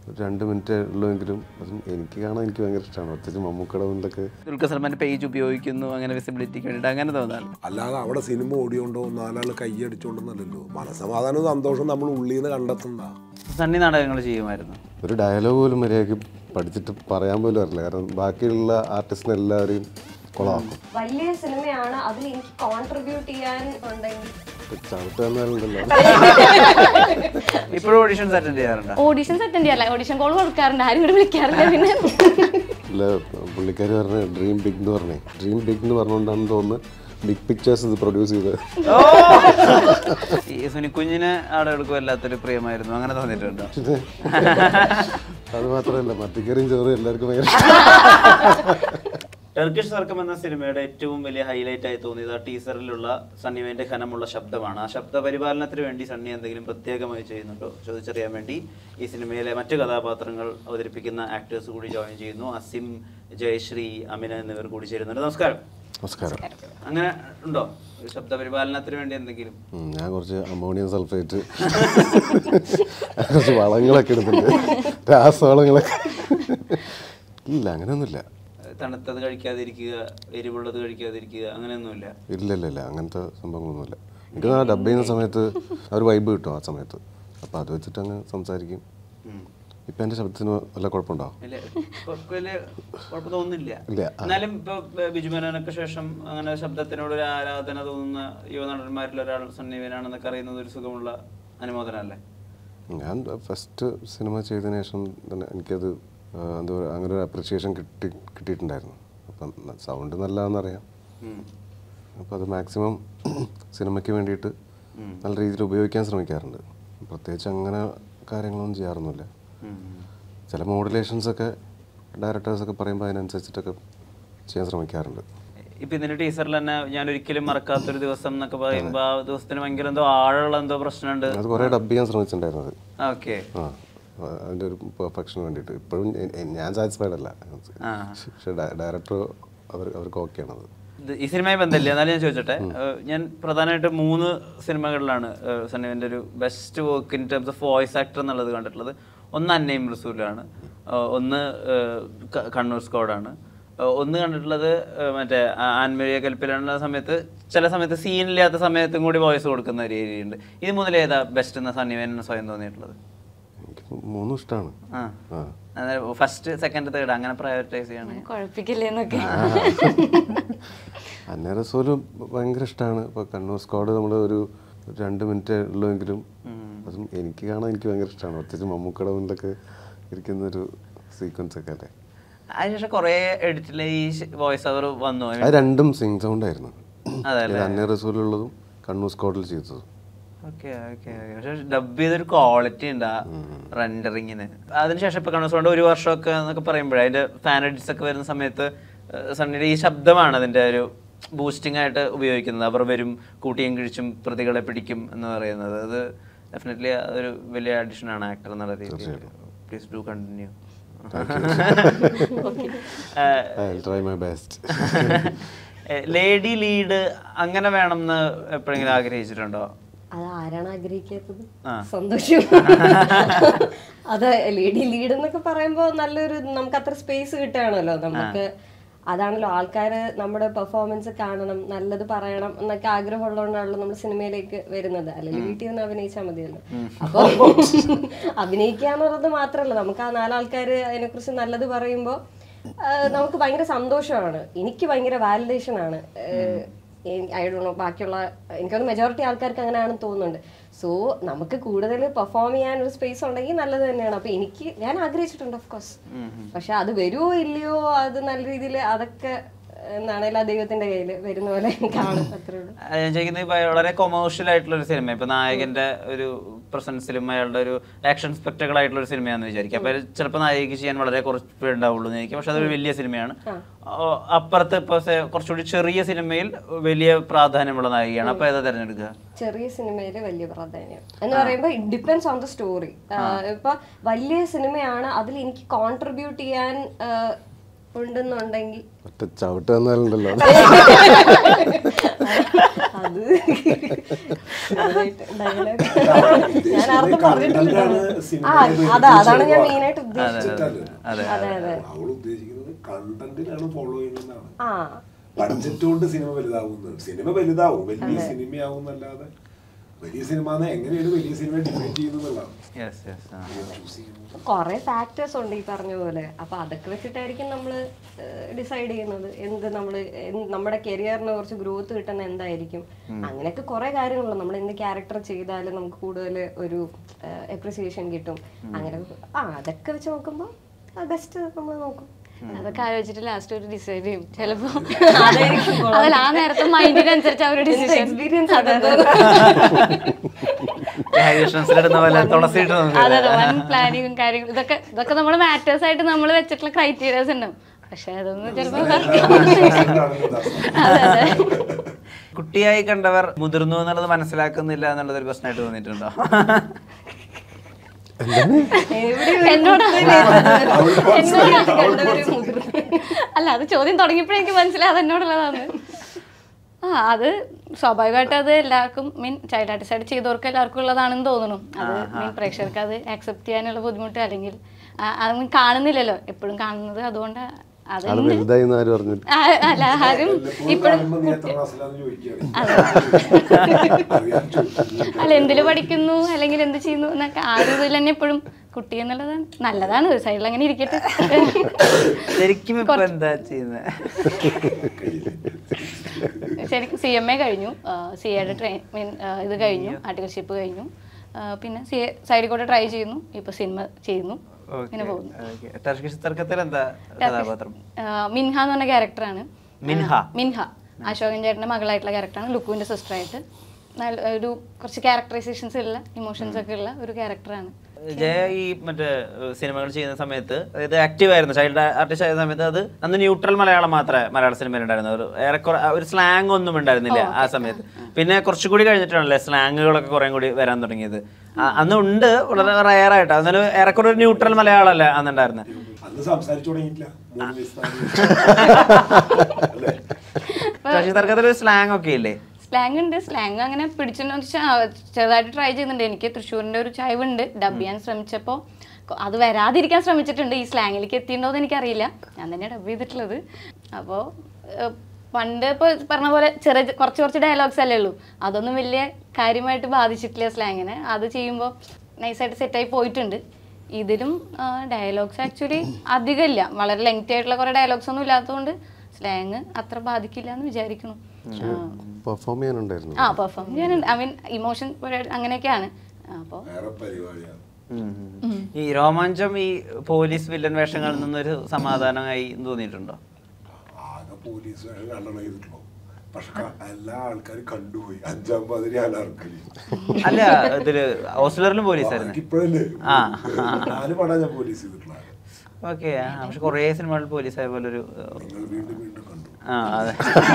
രണ്ട് മിനിറ്റ് ഉള്ളുവെങ്കിലും അതും എനിക്ക് കാണാൻ എനിക്ക് ഭയങ്കര ഇഷ്ടമാണ് പ്രത്യേകിച്ച് മമ്മൂക്കയുടെ മുന്നിലൊക്കെ ദുൽഖർ സൽമാന്റെ പേജ് ഉപയോഗിക്കുന്നു അങ്ങനെ വിസിബിലിറ്റിക്ക് വേണ്ടിയിട്ട് അങ്ങനെ തോന്നാറ് അല്ലാതെ അവിടെ സിനിമ ഓടിയോണ്ടോ നാലാൾ കൈയടിച്ചോണ്ടെന്നല്ലല്ലോ മനസമാധാനവും സന്തോഷം നമ്മൾ ഉള്ളിൽ നിന്ന് കണ്ടെത്തുന്ന സണ്ണി നാടകങ്ങൾ ചെയ്യുമായിരുന്നു ഒരു ഡയലോഗ് പോലും മര്യാദയ്ക്ക് പഠിച്ചിട്ട് പറയാൻ പോലും അറിയില്ല കാരണം ബാക്കിയുള്ള ആർട്ടിസ്റ്റിനെ എല്ലാവരെയും കൊളാക്കും വലിയ സിനിമയാണ് അതിൽ എനിക്ക് കോൺട്രിബ്യൂട്ട് ചെയ്യാൻ ഉണ്ടെങ്കിൽ ചവിട്ട് തന്നാലുണ്ടല്ലോ ഇപ്പോഴും ഓഡീഷൻസ് അറ്റൻഡ് ചെയ്യാറുണ്ടോ ഓഡീഷൻസ് അറ്റൻഡ് ചെയ്യാറില്ല ഓഡീഷൻ കോൾ കൊടുക്കാറുണ്ട് ആരും ഇവിടെ വിളിക്കാറില്ല പിന്നെ ഇല്ല പുള്ളിക്കാർ പറഞ്ഞ ഡ്രീം ബിഗ് എന്ന് പറഞ്ഞേ ഡ്രീം ബിഗ് എന്ന് പറഞ്ഞുകൊണ്ടാണെന്ന് തോന്നുന്നു ബിഗ് പിക്ചേഴ്സ് ഇത് പ്രൊഡ്യൂസ് ചെയ്തത് ഈ സുനിക്കുഞ്ഞിന് ആളുകൾക്ക് വല്ലാത്തൊരു പ്രിയമായിരുന്നു അങ്ങനെ തോന്നിയിട്ടുണ്ടോ പിന്നെ അത് മാത്രമല്ല മത്തിക്കറിയും ചോറും എല്ലാവർക്കും ഭയങ്കര ടർക്കിഷ് സർക്കം എന്ന സിനിമയുടെ ഏറ്റവും വലിയ ഹൈലൈറ്റ് ആയി തോന്നിയത് ആ ടീസറിലുള്ള സണ്ണിവേന്റെ ഘനമുള്ള ശബ്ദമാണ് ആ ശബ്ദ പരിപാലനത്തിന് വേണ്ടി സണ്ണി എന്തെങ്കിലും പ്രത്യേകമായി ചെയ്യുന്നുണ്ടോ ചോദിച്ചറിയാൻ വേണ്ടി ഈ സിനിമയിലെ മറ്റു കഥാപാത്രങ്ങൾ അവതരിപ്പിക്കുന്ന ആക്ടേഴ്സ് കൂടി ജോയിൻ ചെയ്യുന്നു അസിം ജയശ്രീ അമിന എന്നിവർ കൂടി ചേരുന്നുണ്ട് നമസ്കാരം നമസ്കാരം അങ്ങനെ ഉണ്ടോ ഒരു ശബ്ദ പരിപാലനത്തിന് വേണ്ടി എന്തെങ്കിലും ഉം, ഞാൻ കുറച്ച് അമോണിയം സൾഫേറ്റ് കുറച്ച് വളങ്ങളൊക്കെ എടുത്തിട്ടുണ്ട് രാസവളങ്ങളൊക്കെ ഇല്ല അങ്ങനെയൊന്നുമില്ല തണുത്തത് കഴിക്കാതിരിക്കുക എരിവുള്ളത് കഴിക്കാതിരിക്കുക അങ്ങനെയൊന്നുമില്ല ഇല്ല ഇല്ല ഇല്ല അങ്ങനത്തെ സംഭവങ്ങളൊന്നുമില്ല എനിക്ക് ആ ഡബ് ചെയ്യുന്ന സമയത്ത് ആ ഒരു വൈബ് കിട്ടും ആ സമയത്ത് അപ്പോൾ അത് വെച്ചിട്ട് അങ്ങ് സംസാരിക്കും ഉം. ഇപ്പം എൻ്റെ ശബ്ദത്തിന് വല്ല കുഴപ്പമുണ്ടോ ഇല്ല, ഇപ്പൊ വലിയ കുഴപ്പം തോന്നുന്നില്ല ഇല്ല. എന്നാലും ഇപ്പൊ ബിജു മേനോനൊക്കെ ശേഷം അങ്ങനെ ശബ്ദത്തിനോട് ഒരു ആരാധന തോന്നുന്ന യുവനടന്മാരിൽ ഒരാൾ സണ്ണീവനാണെന്നൊക്കെ അറിയുന്നത് ഒരു സുഖമുള്ള അനുമോദനല്ലേ ഞാൻ ഫസ്റ്റ് സിനിമ ചെയ്തതിന് ശേഷം തന്നെ എനിക്കത് ആ, എന്താ പറയുക അങ്ങനെ ഒരു അപ്രിസിയേഷൻ കിട്ടി കിട്ടിയിട്ടുണ്ടായിരുന്നു അപ്പം സൗണ്ട് നല്ലതാണെന്നറിയാം ഉം. അപ്പോൾ അത് മാക്സിമം സിനിമയ്ക്ക് വേണ്ടിയിട്ട് നല്ല രീതിയിൽ ഉപയോഗിക്കാൻ ശ്രമിക്കാറുണ്ട് പ്രത്യേകിച്ച് അങ്ങനെ കാര്യങ്ങളൊന്നും ചെയ്യാറൊന്നുമില്ല ഉം. ചില മോഡുലേഷൻസൊക്കെ ഡയറക്ടേഴ്സൊക്കെ പറയുമ്പോൾ അതിനനുസരിച്ചിട്ടൊക്കെ ചെയ്യാൻ ശ്രമിക്കാറുണ്ട് ഇപ്പൊ ഇതിന്റെ ടീച്ചറിൽ തന്നെ ഞാൻ ഒരിക്കലും മറക്കാത്തൊരു ദിവസം എന്നൊക്കെ പറയുമ്പോ ആ ദിവസത്തിന് ഭയങ്കര എന്തോ ആഴമുള്ള എന്തോ പ്രശ്നമുണ്ട് അത് കുറേ ഡബ് ചെയ്യാൻ ശ്രമിച്ചിട്ടുണ്ടായിരുന്നത് ഓക്കെ ആ ആ, അതിൻ്റെ ഒരു പെർഫെക്ഷന് വേണ്ടിയിട്ട് ഇപ്പോഴും എ- എ- ഞാൻ സാറ്റിസ്ഫൈഡ് അല്ല ആ. പക്ഷേ ഡയറക്ടർ അവർ അവർക്ക് ഓക്കെയാണത് ഇത് ഈ സിനിമയുമായി ബന്ധമില്ല എന്നാലും ഞാൻ ചോദിച്ചോട്ടെ ഏഹ് ഞാൻ പ്രധാനമായിട്ട് മൂന്ന് സിനിമകളിലാണ് ഏഹ് സണ്ണിവിൻ്റെ ഒരു best work in terms of voice actor എന്നുള്ളത് കണ്ടിട്ടുള്ളത് ഒന്ന് അന്നയും റസൂലാണ് ഏഹ് ഒന്ന് ഏഹ് ക- കണ്ണൂർ സ്കോഡാണ് ഏഹ് ഒന്ന് കണ്ടിട്ടുള്ളത് ഏഹ് മറ്റേ ആ- ആൻമരിയ കൽപ്പിലുള്ള സമയത്ത് ചില സമയത്ത് സീനില്ലാത്ത സമയത്തും കൂടി വോയിസ് കൊടുക്കുന്ന ഒരു ഏരിയ ഉണ്ട് ഇത് മുതൽ ഏതാ ബെസ്റ്റ് എന്ന സണ്ണിവേൻ സ്വയം തോന്നിയിട്ടുള്ളത് എനിക്ക് മൂന്നും ഇഷ്ടമാണ് ആ ആ ഫസ്റ്റ് സെക്കൻഡ് തേർഡ് അങ്ങനെ പ്രയോറിറ്റൈസ് ചെയ്യണം കുഴപ്പിക്കില്ലേന്നൊക്കെ അന്ന റസൂല് ഭയങ്കര ഇഷ്ടമാണ് ഇപ്പോൾ കണ്ണൂർ സ്ക്വാഡ് നമ്മൾ ഒരു രണ്ട് മിനിറ്റ് ഉള്ളുവെങ്കിലും അതും എനിക്ക് കാണാൻ എനിക്ക് ഭയങ്കര ഇഷ്ടമാണ് പ്രത്യേകിച്ച് മമ്മൂക്കയുടെ മുന്നിലൊക്കെ ഇരിക്കുന്ന ഒരു സീക്വൻസ് ഒക്കെ അല്ലേ അതിനുശേഷം കുറേ എഡിറ്റിൽ ഈ വോയിസ് ഓവർ വന്നു അത് രണ്ടും സിങ് സൗണ്ട് ആയിരുന്നു അതല്ലേ? അന്ന റസൂലുള്ളതും കണ്ണൂർ സ്ക്വാഡിൽ ചെയ്തതും ഓക്കെ ഓക്കെ പക്ഷെ ഡബ് ചെയ്തൊരു ക്വാളിറ്റി ഉണ്ട് ആ റെൻഡറിങ്ങിന് അതിനുശേഷം ഇപ്പൊ കണ്ണൂർ ഒരു വർഷമൊക്കെ എന്നൊക്കെ പറയുമ്പോഴേ അതിന്റെ ഫാൻ എഡിറ്റ്സ് ഒക്കെ വരുന്ന സമയത്ത് ഏഹ് സണ്ണിയുടെ ഈ ശബ്ദമാണ് അതിന്റെ ഒരു ബൂസ്റ്റിംഗ് ആയിട്ട് ഉപയോഗിക്കുന്നത് അവർ വരും കൂട്ടിയും കിഴിച്ചും പ്രതികളെ പിടിക്കും എന്ന് പറയുന്നത് അത് ഡെഫിനറ്റ്ലി അതൊരു വലിയ അഡിഷൻ ആണ് ആക്ടർ എന്നുള്ള രീതിയിൽ please do continue I try my best lady lead അങ്ങനെ വേണം എന്ന് എപ്പോഴെങ്കിലും ആഗ്രഹിച്ചിട്ടുണ്ടോ അത് ആരാണ് ആഗ്രഹിക്കാത്തത് ആ. സന്തോഷം അത് ലേഡി ലീഡ് എന്നൊക്കെ പറയുമ്പോ നല്ലൊരു നമുക്ക് അത്ര സ്പേസ് കിട്ടുകയാണല്ലോ നമുക്ക് അതാണല്ലോ ആൾക്കാര് നമ്മുടെ പെർഫോമൻസ് കാണണം നല്ലത് പറയണം എന്നൊക്കെ ആഗ്രഹമുള്ളതുകൊണ്ടാണല്ലോ നമ്മൾ സിനിമയിലേക്ക് വരുന്നത് അല്ലെങ്കിൽ വീട്ടിൽ നിന്ന് അഭിനയിച്ചാൽ മതിയല്ലോ അപ്പൊ അഭിനയിക്കുക എന്നുള്ളത് മാത്രമല്ല നമുക്ക് ആ നാലാൾക്കാര് അതിനെക്കുറിച്ച് നല്ലത് പറയുമ്പോൾ നമുക്ക് ഭയങ്കര സന്തോഷമാണ് എനിക്ക് ഭയങ്കര വാലിഡേഷൻ ആണ് ഐ ഡോ നോ ബാക്കിയുള്ള എനിക്കൊന്ന് മെജോറിറ്റി ആൾക്കാർക്ക് അങ്ങനെയാണെന്ന് തോന്നുന്നുണ്ട് സോ നമുക്ക് കൂടുതൽ പെർഫോം ചെയ്യാൻ ഒരു സ്പേസ് ഉണ്ടെങ്കിൽ നല്ലത് തന്നെയാണ് അപ്പൊ എനിക്ക് ഞാൻ ആഗ്രഹിച്ചിട്ടുണ്ട് ഓഫ് കോഴ്സ് പക്ഷെ അത് വരുമോ ഇല്ലയോ അത് നല്ല രീതിയിൽ അതൊക്കെ എന്താണേലും ആ ദൈവത്തിന്റെ കയ്യിൽ വരുന്ന പോലെ കാണും അത്രേ ഉള്ളൂ അത് ഞാൻ ചോദിക്കുന്നത് ഇപ്പൊ വളരെ കൊമേഴ്ഷ്യൽ ആയിട്ടുള്ള ഒരു സിനിമ ഇപ്പൊ നായകന്റെ ഒരു പ്രസൻസിലും അയാളുടെ ഒരു ആക്ഷൻ സ്പെക്ടക്കിൾ ആയിട്ടുള്ള ഒരു സിനിമയാന്ന് വിചാരിക്കും അപ്പൊ ചിലപ്പോൾ നായികക്ക് ചെയ്യാൻ വളരെ കുറച്ച് പേര് ഉണ്ടാവുള്ളൂ എന്ന് വിചാരിക്കും പക്ഷെ അതൊരു വലിയ സിനിമയാണ് ഓ, അപ്പുറത്ത് ഇപ്പൊ സെ- കുറച്ചുകൂടി ചെറിയ സിനിമയിൽ വലിയ പ്രാധാന്യമുള്ള നായികയാണ് അപ്പൊ ഏതാ തിരഞ്ഞെടുക്കുക ചെറിയ സിനിമയില് വലിയ പ്രാധാന്യം എന്ന് പറയുമ്പോൾ it depends on the story ഇപ്പൊ വലിയ സിനിമയാണ് അതിൽ എനിക്ക് കോൺട്രിബ്യൂട്ട് ചെയ്യാൻ ആ, ഉണ്ടെന്നുണ്ടെങ്കിൽ ഒറ്റ ചവിട്ട് തന്നാലുണ്ടല്ലോ അത് ചെറുതായിട്ട് dialogue. ഞാൻ ആർക്കും പറഞ്ഞിട്ടില്ല ആ അതാ അതാണ് ഞാൻ മെയിൻ ആയിട്ട് ഉദ്ദേശിച്ചത് അതെ അതെ അതെ അവൾ ഉദ്ദേശിക്കുന്നത് കണ്ടന്റിനാണ് ഫോളോ ചെയ്യുന്നതാണ് ആ ബഡ്ജറ്റ് കൊണ്ട് സിനിമ വലുതാവുന്നത് സിനിമ വലുതാവും വലിയ സിനിമയാവും എന്നല്ലാതെ വലിയ സിനിമ എങ്ങനെയാണ് വലിയ സിനിമ ഡിഫൈൻ ചെയ്യുന്നതാണ് യെസ് യെസ് ചൂസ് ചെയ്യുന്നത് കുറെ ഫാക്ടേഴ്സ് ഉണ്ട് ഈ പറഞ്ഞ പോലെ അപ്പൊ അതൊക്കെ വെച്ചിട്ടായിരിക്കും നമ്മൾ ഡിസൈഡ് ചെയ്യുന്നത് എന്ത് നമ്മൾ നമ്മുടെ കരിയറിന് കുറച്ച് ഗ്രോത്ത് കിട്ടുന്ന എന്തായിരിക്കും അങ്ങനെയൊക്കെ കുറെ കാര്യങ്ങളുണ്ട് നമ്മൾ എന്ത് ക്യാരക്ടർ ചെയ്താലും നമുക്ക് കൂടുതൽ ഒരു അപ്രിസിയേഷൻ കിട്ടും അങ്ങനെ ആ അതൊക്കെ വെച്ച് നോക്കുമ്പോൾ ബെസ്റ്റ് നമ്മൾ നോക്കും അതൊക്കെ ആലോചിച്ചിട്ട് ലാസ്റ്റ് ഒരു ഡിസൈഡ് ചെയ്യും ചിലപ്പോ അതായിരിക്കും കൊള്ളാം. അതല്ല ആ നേരത്തെ മൈൻഡിനനുസരിച്ച് അവർ ഡിസിഷൻ എക്സ്പീരിയൻസ് ഹരികൃഷ്ണൻസിലിടുന്ന പോലെ തുളസി ഇട്ട് നമുക്ക് അതെ അതെ വൺ പ്ലാനിങ്ങും കാര്യങ്ങളും ഇതൊക്കെ ഇതൊക്കെ നമ്മൾ മാറ്റേഴ്സ് ആയിട്ട് നമ്മൾ വെച്ചിട്ടുള്ള ക്രൈറ്റീരിയാസ് ഉണ്ടാവും പക്ഷെ അതൊന്നും ചിലപ്പോ അതെ അതെ കുട്ടിയായി കണ്ടവർ മുതിർന്നു എന്നുള്ളത് മനസ്സിലാക്കുന്നില്ല എന്നുള്ളത് ഒരു പ്രശ്നമായിട്ട് തോന്നിയിട്ടുണ്ടോ എന്നോടാണ് അല്ല അത് ചോദ്യം തുടങ്ങിയപ്പോഴേ എനിക്ക് മനസ്സിലായി അത് എന്നോടുള്ളതാണ് ആ അത് സ്വാഭാവികമായിട്ട് അത് എല്ലാവർക്കും മീൻ ചൈൽഡ് ആർട്ടിസ്റ്റ് ചെയ്തവർക്ക് എല്ലാവർക്കും ഉള്ളതാണെന്ന് തോന്നുന്നു അത് മീൻ പ്രേക്ഷകർക്ക് അത് ആക്സെപ്റ്റ് ചെയ്യാനുള്ള ബുദ്ധിമുട്ട് അല്ലെങ്കിൽ ആ, അത് കാണുന്നില്ലല്ലോ എപ്പോഴും കാണുന്നത് അതുകൊണ്ട് അത് ആള് വലുതായി എന്ന് ആരും പറഞ്ഞു ആ, അല്ല ആരും ഇപ്പോഴും കാണുമ്പോ നീ എത്ര ക്ലാസ്സിലാന്ന് ചോദിക്കുകയാണ് അറിയാൻ ചോദിക്കുന്നു അല്ല എന്തിൽ പഠിക്കുന്നു അല്ലെങ്കിൽ എന്ത് ചെയ്യുന്നു എന്നൊക്കെ ആ ഒരു ഇതിൽ തന്നെ എപ്പോഴും കുട്ടി എന്നുള്ളതാണ് നല്ലതാണ് ഒരു സൈഡിൽ അങ്ങനെ ഇരിക്കട്ടെ ശരിക്കും ഇപ്പൊ എന്താ ചെയ്യുന്നത് ശരിക്കും സി എം എ കഴിഞ്ഞു സി എയുടെ ട്രെയിൻ മീൻ ഇത് കഴിഞ്ഞു ആർട്ടിക്കൽഷിപ്പ് കഴിഞ്ഞു ആ, പിന്നെ സി എ സൈഡിൽ കൂടെ ട്രൈ ചെയ്യുന്നു ഇപ്പൊ സിനിമ ചെയ്യുന്നു ഇങ്ങനെ പോകുന്നു ടർക്കിഷ് തർക്കത്തിൽ എന്താ കഥാപാത്രം ആ, മിൻഹ എന്ന് പറഞ്ഞ ക്യാരക്ടറാണ് മിൻഹ? മിൻഹ അശോകൻ ചേട്ടൻ്റെ മകളായിട്ടുള്ള ക്യാരക്ടറാണ് ലുക്കുവിൻ്റെ സിസ്റ്ററായിട്ട് നല്ല ഒരു കുറച്ച് ക്യാരക്ടറൈസേഷൻസ് ഉള്ള ഇമോഷൻസ് ഒക്കെ ഉള്ള ഒരു ക്യാരക്ടറാണ് ജയ ഈ മറ്റേ ഏഹ്, സിനിമകൾ ചെയ്യുന്ന സമയത്ത് അതായത് ആക്റ്റീവ് ആയിരുന്നു ചൈൽഡ് ആർട്ടിസ്റ്റ് ആയ സമയത്ത് അത് അന്ന് ന്യൂട്രൽ മലയാളം മാത്രമേ മലയാള സിനിമയിൽ ഉണ്ടായിരുന്നു ഒരു ഏറെക്കുറെ ഒരു സ്ലാങ് ഒന്നും ഉണ്ടായിരുന്നില്ല ആ സമയത്ത് പിന്നെ കുറച്ചുകൂടി കഴിഞ്ഞിട്ടാണല്ലേ സ്ലാങ്ങുകളൊക്കെ കുറേ കൂടി വരാൻ തുടങ്ങിയത് ആ, അന്ന് ഉണ്ട് വളരെ റയർ ആയിട്ട് എന്നാലും ഏറെക്കുറെ ഒരു ന്യൂട്രൽ മലയാളമല്ലേ അന്നുണ്ടായിരുന്നത് അന്ന് സംസാരിച്ചു തുടങ്ങിയിട്ടില്ല മൂന്ന് വയസ്സ് നാല് വയസ്സ്. അല്ലേ ടർക്കിഷ് തർക്കത്തിൽ ഒരു സ്ലാങ് ഒക്കെ ഇല്ലേ സ്ലാങ് ഉണ്ട് സ്ലാങ് അങ്ങനെ പിടിച്ചെന്ന് വെച്ചാൽ ചെറുതായിട്ട് ട്രൈ ചെയ്യുന്നുണ്ട് എനിക്ക് തൃശ്ശൂരിൻ്റെ ഒരു ചായവുണ്ട് ഡബ് ചെയ്യാൻ ശ്രമിച്ചപ്പോൾ അത് വരാതിരിക്കാൻ ശ്രമിച്ചിട്ടുണ്ട് ഈ സ്ലാങ്ങിലേക്ക് എത്തിയിട്ടുണ്ടോ എന്ന് എനിക്കറിയില്ല ഞാൻ തന്നെ ഡബ് ചെയ്തിട്ടുള്ളത് അപ്പോൾ പണ്ട് ഇപ്പോൾ പറഞ്ഞ പോലെ ചെറിയ കുറച്ച് കുറച്ച് ഡയലോഗ്സ് അല്ലേ ഉള്ളൂ അതൊന്നും വലിയ കാര്യമായിട്ട് ബാധിച്ചിട്ടില്ല സ്ലാങ്ങിനെ അത് ചെയ്യുമ്പോൾ നൈസായിട്ട് സെറ്റായി പോയിട്ടുണ്ട് ഇതിലും ഡയലോഗ്സ് ആക്ച്വലി അധികമില്ല വളരെ ലെങ്തി ആയിട്ടുള്ള കുറേ ഡയലോഗ്സ് ഒന്നും ഇല്ലാത്തതുകൊണ്ട് സ്ലാങ് അത്ര ബാധിക്കില്ല എന്ന് വിചാരിക്കുന്നു ആ. പെർഫോം ചെയ്യാനുണ്ടായിരുന്നു ആ പെർഫോം ചെയ്യാനുണ്ട് ഐ മീൻ ഇമോഷൻ അങ്ങനെയൊക്കെയാണ് അപ്പോൾ വേറെ പരിപാടിയാണ് ഈ രോമാഞ്ചം ഈ പോലീസ് വില്ലൻ വേഷങ്ങളിൽ നിന്നൊരു സമാധാനമായി തോന്നിയിട്ടുണ്ടോ ആകെ പോലീസ് വേഷം രണ്ടെണ്ണം ചെയ്തിട്ടുള്ളൂ പക്ഷെ ക- എല്ലാ ആൾക്കാരും കണ്ടുപോയി അഞ്ചാം പതിരി അനാർക്കലി അല്ല ഇതില് ഹോസ്റ്റലറിലും പോലീസായിരുന്നു ഇപ്പോഴല്ലേ ആ. നാല് പടം ഞാൻ പോലീസ് ചെയ്തിട്ടുള്ള ഓക്കെ പക്ഷെ കുറേ സിനിമകളിൽ പോലീസ് ആയ പോലെ ഒരു നിങ്ങൾ വീണ്ടും വീണ്ടും കണ്ടു ആ അതെ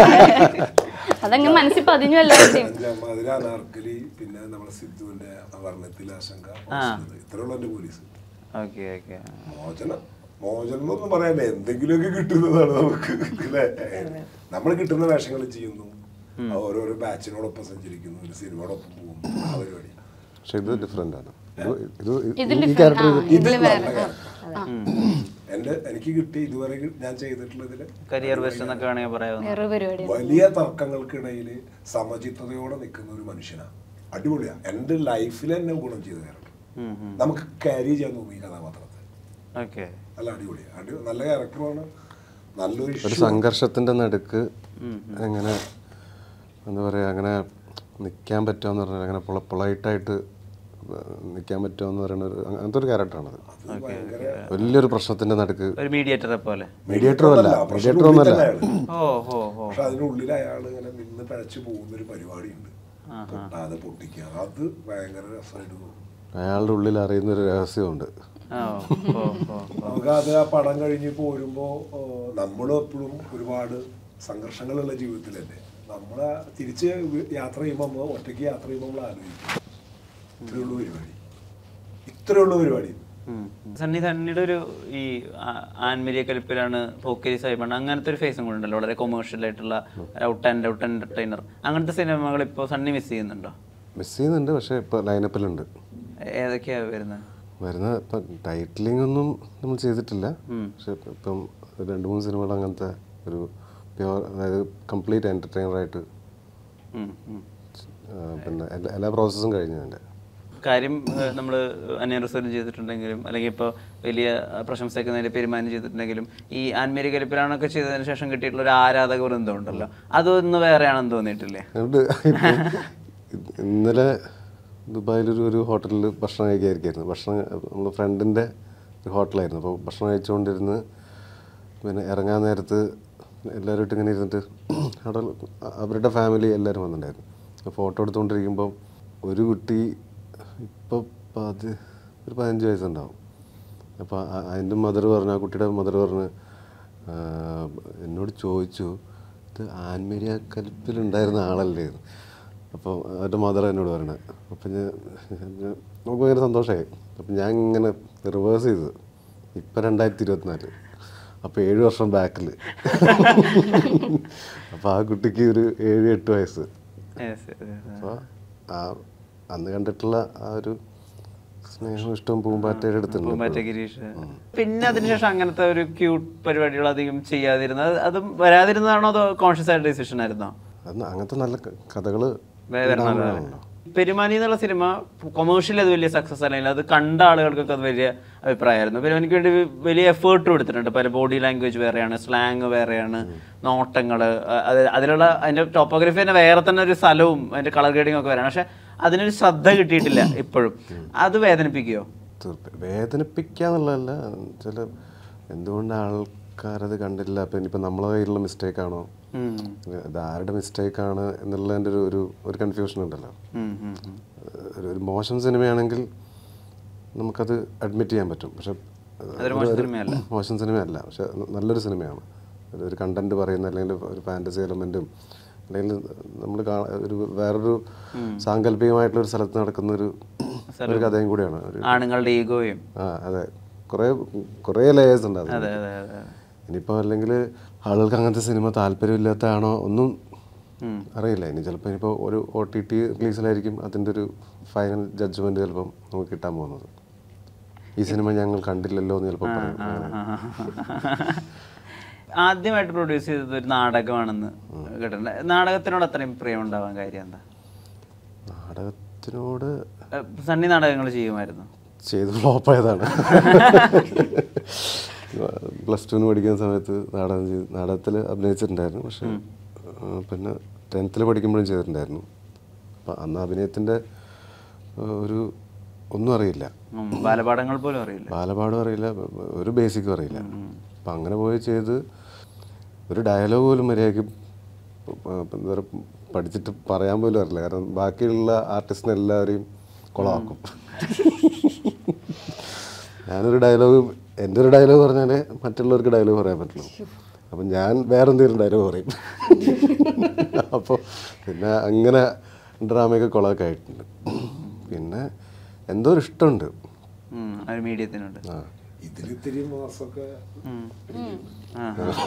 അതങ്ങ് മനസ്സിൽ പതിഞ്ഞു എല്ലാവരുടെയും അഞ്ചാം പതിരി അനാർക്കലി പിന്നെ നമ്മുടെ സിദ്ധുവിന്റെ വർണ്ണത്തിൽ ആശങ്ക ഇത്രയുള്ള എന്റെ പോലീസ് ഓക്കെ ഓക്കെ മോചനം മോചനം എന്നൊന്നും പറയാനില്ല എന്തെങ്കിലുമൊക്കെ കിട്ടുന്നതാണ് നമുക്ക് അല്ലേ നമ്മൾ കിട്ടുന്ന വേഷങ്ങൾ ചെയ്യുന്നു ഓരോരോ ബാച്ചിനോടൊപ്പം സഞ്ചരിക്കുന്നു ഒരു സിനിമയോടൊപ്പം പോകുന്നു ആ പരിപാടി പക്ഷെ ഇത് ഡിഫറെന്റ് ആണ് ഇത് ഇത് ഇതിൽ ഈ different- ക്യാരക്ടർ ആ, ഇത് ഇതില് നല്ല വേറെ character. എന്റെ എനിക്ക് കിട്ടി ഇതുവരെ ഞാൻ ചെയ്തിട്ടുള്ളതില് കരിയർ ബെസ്റ്റ് എന്നൊക്കെ വേണമെങ്കിൽ പറയാവുന്ന വേറൊരു പരിപാടി വലിയ തർക്കങ്ങൾക്കിടയിൽ സമചിത്തതയോടെ നിൽക്കുന്ന ഒരു മനുഷ്യനാണ് അടിപൊളിയാ എന്റെ ലൈഫിൽ എന്നെ ഗുണം ചെയ്ത ക്യാരക്ടർ നമുക്ക് ക്യാരി ചെയ്യാൻ തോന്നി ഈ കഥാപാത്രത്തെ ഓക്കെ നല്ല അടിപൊളിയാ അടി നല്ല ക്യാരക്ടറാണ് നല്ലൊരു ഒരു issue. സംഘർഷത്തിന്റെ നടുക്ക് എങ്ങനെ എന്താ പറയാ അങ്ങനെ നിൽക്കാൻ പറ്റുമെന്ന് പറഞ്ഞാൽ അങ്ങനെ പൊളൈറ്റായിട്ട് നിൽക്കാൻ പറ്റുമെന്ന് പറയുന്ന ഒരു അങ്ങനത്തെ ഒരു ക്യാരക്ടറാണത് അത് ഭയങ്കര വലിയൊരു പ്രശ്നത്തിന്റെ നടുക്ക് ഒരു മീഡിയേറ്ററെ പോലെ മീഡിയേറ്ററും അല്ല പക്ഷെ മീഡിയേറ്ററും ഒന്നല്ല ഉള്ളിൽ തന്നെ അയാള്. ഓ ഹോ ഹോ പക്ഷെ അതിനുള്ളിൽ അയാൾ ഇങ്ങനെ നിന്ന് പഴച്ചു പോകുന്ന ഒരു പരിപാടിയുണ്ട് പൊട്ടാതെ പൊട്ടിക്കുക അത് ഭയങ്കര രസമായിട്ട് തോന്നും അയാളുടെ ഉള്ളിൽ അറിയുന്ന ഒരു രഹസ്യമുണ്ട് ഓ ഓ ഓ നമുക്ക് അത് ആ പടം കഴിഞ്ഞ് പോരുമ്പോ നമ്മളും എപ്പോഴും ഒരുപാട് സംഘർഷങ്ങളുള്ള ജീവിതത്തിലല്ലേ നമ്മൾ തിരിച്ച് വി- യാത്ര ചെയ്യുമ്പോൾ നമ്മൾ ഒറ്റയ്ക്ക് യാത്ര ചെയ്യുമ്പോൾ നമ്മൾ ആലോചിക്കും ഇത്രയുള്ള പരിപാടി ഇത്രയുള്ള പരിപാടി ഉം. സണ്ണി സണ്ണിയുടെ ഒരു ഈ ആ- ആൻമരിയ കലിപ്പിലാണ് പോക്കരി സൈബൺ അങ്ങനത്തെ ഒരു ഫേസും കൂടെ ഉണ്ടല്ലോ വളരെ കൊമേഴ്ഷ്യൽ ആയിട്ടുള്ള ഔട്ട് ആൻഡ് ഔട്ട് എന്റർടൈനർ അങ്ങനത്തെ സിനിമകൾ ഇപ്പോൾ സണ്ണി മിസ് ചെയ്യുന്നുണ്ടോ മിസ് ചെയ്യുന്നുണ്ട് പക്ഷേ ഇപ്പോൾ ലൈനപ്പിലുണ്ട് ഏതൊക്കെയാ വരുന്നത് വരുന്ന ഇപ്പം ടൈറ്റിലിംഗ് ഒന്നും നമ്മൾ ചെയ്തിട്ടില്ല പക്ഷെ ഇപ്പം രണ്ട് മൂന്ന് സിനിമകൾ അങ്ങനത്തെ ഒരു പ്യുവർ അതായത് കംപ്ലീറ്റ് എൻ്റർടൈനറായിട്ട് ഉം, ഉം. പിന്നെ എല്ലാ എല്ലാ പ്രോസസ്സും കഴിഞ്ഞു എൻ്റെ കാര്യം നമ്മൾ അന്യറിസർവ് ചെയ്തിട്ടുണ്ടെങ്കിലും അല്ലെങ്കിൽ ഇപ്പോൾ വലിയ പ്രശംസയൊക്കെ നേരെ പെരുമാനം ചെയ്തിട്ടുണ്ടെങ്കിലും ഈ ആൻമേരി കലിപ്പിലാണൊക്കെ ചെയ്തതിന് ശേഷം കിട്ടിയിട്ടുള്ള ഒരു ആരാധക വൃന്ദം ഉണ്ടല്ലോ അതൊന്ന് വേറെയാണെന്ന് തോന്നിയിട്ടില്ലേ അതുകൊണ്ട് ഇപ്പം ഇന്നലെ ദുബായിലൊരു ഒരു ഹോട്ടലിൽ ഭക്ഷണം കഴിക്കായിരിക്കായിരുന്നു ഭക്ഷണം നമ്മൾ ഫ്രണ്ടിൻ്റെ ഒരു ഹോട്ടലായിരുന്നു അപ്പോൾ ഭക്ഷണം കഴിച്ചുകൊണ്ടിരുന്ന് പിന്നെ ഇറങ്ങാൻ നേരത്ത് എല്ലാവരുമായിട്ട് ഇങ്ങനെ ഇരുന്നിട്ട് അവിടെ അവരുടെ ഫാമിലി എല്ലാവരും വന്നിട്ടുണ്ടായിരുന്നു ഫോട്ടോ എടുത്തുകൊണ്ടിരിക്കുമ്പോൾ ഒരു കുട്ടി ഇപ്പോൾ പതി ഒരു പതിനഞ്ച് വയസ്സുണ്ടാവും അപ്പോൾ അതിൻ്റെ മദർ പറഞ്ഞു ആ കുട്ടിയുടെ മദർ പറഞ്ഞ് ആ, എന്നോട് ചോദിച്ചു ഇത് ആൻമേരിയ കലിപ്പിലുണ്ടായിരുന്ന ആളല്ലേ എന്ന് അപ്പോൾ അവരുടെ മദർ എന്നോട് പറയണത് അപ്പം ഞാൻ ഞാൻ- നമുക്ക് ഭയങ്കര സന്തോഷമായി അപ്പം ഞാൻ ഇങ്ങനെ റിവേഴ്സ് ചെയ്തു ഇപ്പം രണ്ടായിരത്തി ഇരുപത്തിനാല് അപ്പോൾ ഏഴ് വർഷം ബാക്കിൽ അപ്പോൾ ആ കുട്ടിക്ക് ഒരു ഏഴ് എട്ട് വയസ്സ് Yes, yes, yes. അപ്പോൾ ആ അന്ന് കണ്ടിട്ടുള്ള ആ ഒരു സ്നേഹവും ഇഷ്ടവും പൂമ്പാറ്റയുടെ അടുത്തുണ്ട് പൂമ്പാറ്റ ഗിരീഷ് പിന്നെ അതിനുശേഷം അങ്ങനത്തെ ഒരു ക്യൂട്ട് പരിപാടികൾ അധികം ചെയ്യാതിരുന്നത് അത് അതും വരാതിരുന്നതാണോ അതോ കോൺഷ്യസ് ആയിട്ട് ഡിസിഷൻ ആയിരുന്നോ അന്ന് അങ്ങനത്തെ നല്ല കഥകൾ വേ- വരണമല്ലോ. പെരുമാനി എന്നുള്ള സിനിമ കൊമേഴ്ഷ്യൽ അത് വലിയ സക്സസ് അല്ലെങ്കിൽ അത് കണ്ട ആളുകൾക്കൊക്കെ അത് വലിയ അഭിപ്രായമായിരുന്നു പെരുമാനിക്ക് വേണ്ടി വലിയ എഫേർട്ട് കൊടുത്തിട്ടുണ്ട് പല ബോഡി ലാംഗ്വേജ് വേറെയാണ് സ്ലാങ് വേറെയാണ് നോട്ടങ്ങൾ അത് അതിലുള്ള അതിന്റെ ടോപ്പോഗ്രഫി തന്നെ വേറെ തന്നെ ഒരു സ്ഥലവും അതിന്റെ കളർ ഗ്രേഡിംഗ് ഒക്കെ വരാണ് പക്ഷെ അതിനൊരു ശ്രദ്ധ കിട്ടിയിട്ടില്ല ഇപ്പോഴും അത് വേദനിപ്പിക്കുകയോ തീർപ്പ- വേദനിപ്പിക്കാന്നുള്ളതല്ല ചില എന്തുകൊണ്ട് ആൾക്കാരത് കണ്ടില്ല അപ്പം ഇനിയിപ്പോൾ നമ്മളെ കയ്യിലുള്ള മിസ്റ്റേക്കാണോ ഉം. ഇത് ആരുടെ മിസ്റ്റേക്കാണ് എന്നുള്ളതിൻ്റെ ഒരു ഒരു ഒരു കൺഫ്യൂഷൻ ഉണ്ടല്ലോ ഉം, ഉം, ഉം. ഒരു ഒരു മോശം സിനിമയാണെങ്കിൽ നമുക്കത് അഡ്മിറ്റ് ചെയ്യാൻ പറ്റും പക്ഷെ അതൊരു മോശം സിനിമയല്ല. മോശം സിനിമയല്ല പക്ഷെ നല്ലൊരു സിനിമയാണ് ഒരു- ഒരു കണ്ടന്റ് പറയുന്ന അല്ലെങ്കിൽ ഒരു ഫാൻറ്റസി എലമെൻറ്റും അല്ലെങ്കിൽ നമ്മൾ ഒരു വേറൊരു സാങ്കല്പികമായിട്ടുള്ള ഒരു സ്ഥലത്ത് നടക്കുന്ന ഒരു ഒരു കഥയും കൂടിയാണ് ഒരു ആണുങ്ങളുടെ ഈഗോയും ആ അതെ കുറേ കുറേ ലേയേഴ്സ് ഉണ്ട് അതിൽ അതെ അതെ അതെ ഇനിയിപ്പോൾ അല്ലെങ്കിൽ ആളുകൾക്ക് അങ്ങനത്തെ സിനിമ താല്പര്യമില്ലാത്തതാണോ ഒന്നും അറിയില്ല ഇനി ചിലപ്പോൾ ഇനിയിപ്പോൾ ഒരു ഒ ടി ടി റിലീസിലായിരിക്കും അതിൻ്റെ ഒരു ഫൈനൽ ജഡ്ജ്മെൻറ്റ് ചിലപ്പം നമുക്ക് കിട്ടാൻ പോകുന്നത് ഈ സിനിമ ഞങ്ങൾ കണ്ടില്ലല്ലോ എന്ന് ചിലപ്പോൾ പറയും അങ്ങനെ. ആദ്യമായിട്ട് പ്രൊഡ്യൂസ് ചെയ്തത് ഒരു നാടകമാണെന്ന് കേട്ടിട്ടുണ്ട് നാടകത്തിനോട് അത്രയും പ്രിയം ഉണ്ടാവാൻ കാര്യം എന്താ നാടകത്തിനോട് ഏഹ് സണ്ണി നാടകങ്ങൾ ചെയ്യുമായിരുന്നു ചെയ്ത് ഫ്ലോപ്പായതാണ് പ്ലസ് ടുവിന് പഠിക്കുന്ന സമയത്ത് നാടകം ചെയ്ത് നാടകത്തിൽ അഭിനയിച്ചിട്ടുണ്ടായിരുന്നു പക്ഷെ ആ, പിന്നെ ടെൻത്തിൽ പഠിക്കുമ്പോഴും ചെയ്തിട്ടുണ്ടായിരുന്നു അപ്പം അന്ന് അഭിനയത്തിൻ്റെ ആ, ഒരു ഒന്നും അറിയില്ല ഉം, ബാലപാഠങ്ങൾ പോലും അറിയില്ല ബാലപാഠം അറിയില്ല ഒരു ബേസിക്കും അറിയില്ല അപ്പം അങ്ങനെ പോയി ചെയ്ത് ഒരു ഡയലോഗ് പോലും മര്യാദയ്ക്ക് പ- പ- എന്താ പറയുക പഠിച്ചിട്ട് പറയാൻ പോലും അറിയില്ല കാരണം ബാക്കിയുള്ള ആർട്ടിസ്റ്റിനെ എല്ലാവരെയും കുളമാക്കും ഞാനൊരു ഡയലോഗ് എൻ്റെ ഒരു ഡയലോഗ് പറഞ്ഞാലേ മറ്റുള്ളവർക്ക് ഡയലോഗ് പറയാൻ പറ്റുള്ളൂ അപ്പം ഞാൻ വേറെ എന്തെങ്കിലും ഡയലോഗ് പറയും അപ്പോൾ പിന്നെ അങ്ങനെ ഡ്രാമയൊക്കെ കുളമൊക്കെ ആയിട്ടുണ്ട് പിന്നെ എന്തോ ഒരു ഇഷ്ടമുണ്ട് ഉം, ആ ഒരു മീഡിയത്തിനുണ്ട് ആ ഇതിലിത്തിരി മാസമൊക്കെ ഉം. ആ,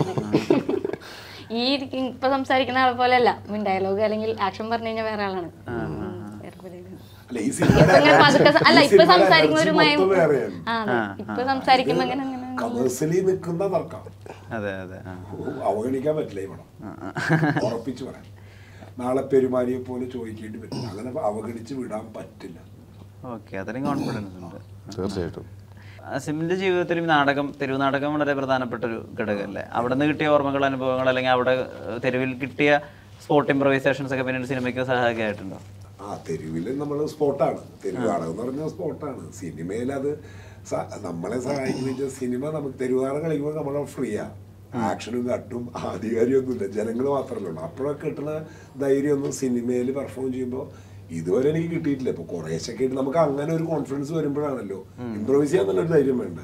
ഈ ഇരിക്കും- ഇപ്പൊ സംസാരിക്കുന്ന ആളെ പോലെയല്ല ഡയലോഗ് അല്ലെങ്കിൽ ആക്ഷൻ പറഞ്ഞു കഴിഞ്ഞാൽ വേറെ ആളാണ് വേറെ പോലെയാണ്. അല്ല ഈ ഇപ്പൊ ഇങ്ങനെ പതുക്കെ സ- അല്ല ഇപ്പൊ സംസാരിക്കുമ്പോ ഒരു മയം വേറെയാണ് ആ അതെ ഇപ്പൊ സംസാരിക്കുമ്പോ അങ്ങനെ അങ്ങനെ കമേഴ്സ്യലി നിൽക്കുന്ന തർക്കം അതെ അതെ ആ. അവഗണിക്കാൻ പറ്റില്ല ഈ പടം ഉറപ്പിച്ചു പറയാം നാളെ പെരുമാനിയെ പോലെ ചോദിക്കേണ്ടി പറ്റില്ല അങ്ങനെ അവഗണിച്ച് വിടാൻ പറ്റില്ല ഓക്കെ അത്രയും കോൺഫിഡൻസ് ഉണ്ട് തീർച്ചയായിട്ടും അസിമിന്റെ ജീവിതത്തിൽ ഈ നാടകം തെരുവ് നാടകം വളരെ പ്രധാനപ്പെട്ട ഒരു ഘടകമല്ലേ അവിടെ നിന്ന് കിട്ടിയ ഓർമ്മകൾ അനുഭവങ്ങൾ അല്ലെങ്കിൽ അവിടെ ഏഹ്, തെരുവിൽ കിട്ടിയ സ്പോട്ട് ഇംപ്രവൈസേഷൻസ് ഒക്കെ പിന്നീട് സിനിമയ്ക്ക് സഹായകമായിട്ടുണ്ടോ ആ തെരുവിൽ നമ്മൾ സ്പോട്ടാണ് തെരുവ് നാടകം എന്ന് പറഞ്ഞാൽ സ്പോട്ടാണ് സിനിമയിൽ അത് സ- നമ്മളെ സഹായിക്കുന്ന വെച്ചാൽ സിനിമ നമുക്ക് തെരുവ് നാടകം കളിക്കുമ്പോൾ നമ്മളെ ഫ്രീയാ ആക്ഷനും കട്ടും ആധികാരിയൊന്നുമില്ല ജനങ്ങൾ മാത്രമല്ല ഉള്ളൂ അപ്പോഴൊക്കെ കിട്ടുന്ന ധൈര്യമൊന്നും സിനിമയിൽ പെർഫോം ചെയ്യുമ്പോൾ ഇതുവരെ എനിക്ക് കിട്ടിയിട്ടില്ല ഇപ്പൊ കുറേശ്ശൊക്കെ ആയിട്ട് നമുക്ക് അങ്ങനെ ഒരു കോൺഫിഡൻസ് വരുമ്പോഴാണല്ലോ ഇമ്പ്രവൈസ് ചെയ്യാൻ നല്ലൊരു ധൈര്യം വേണ്ട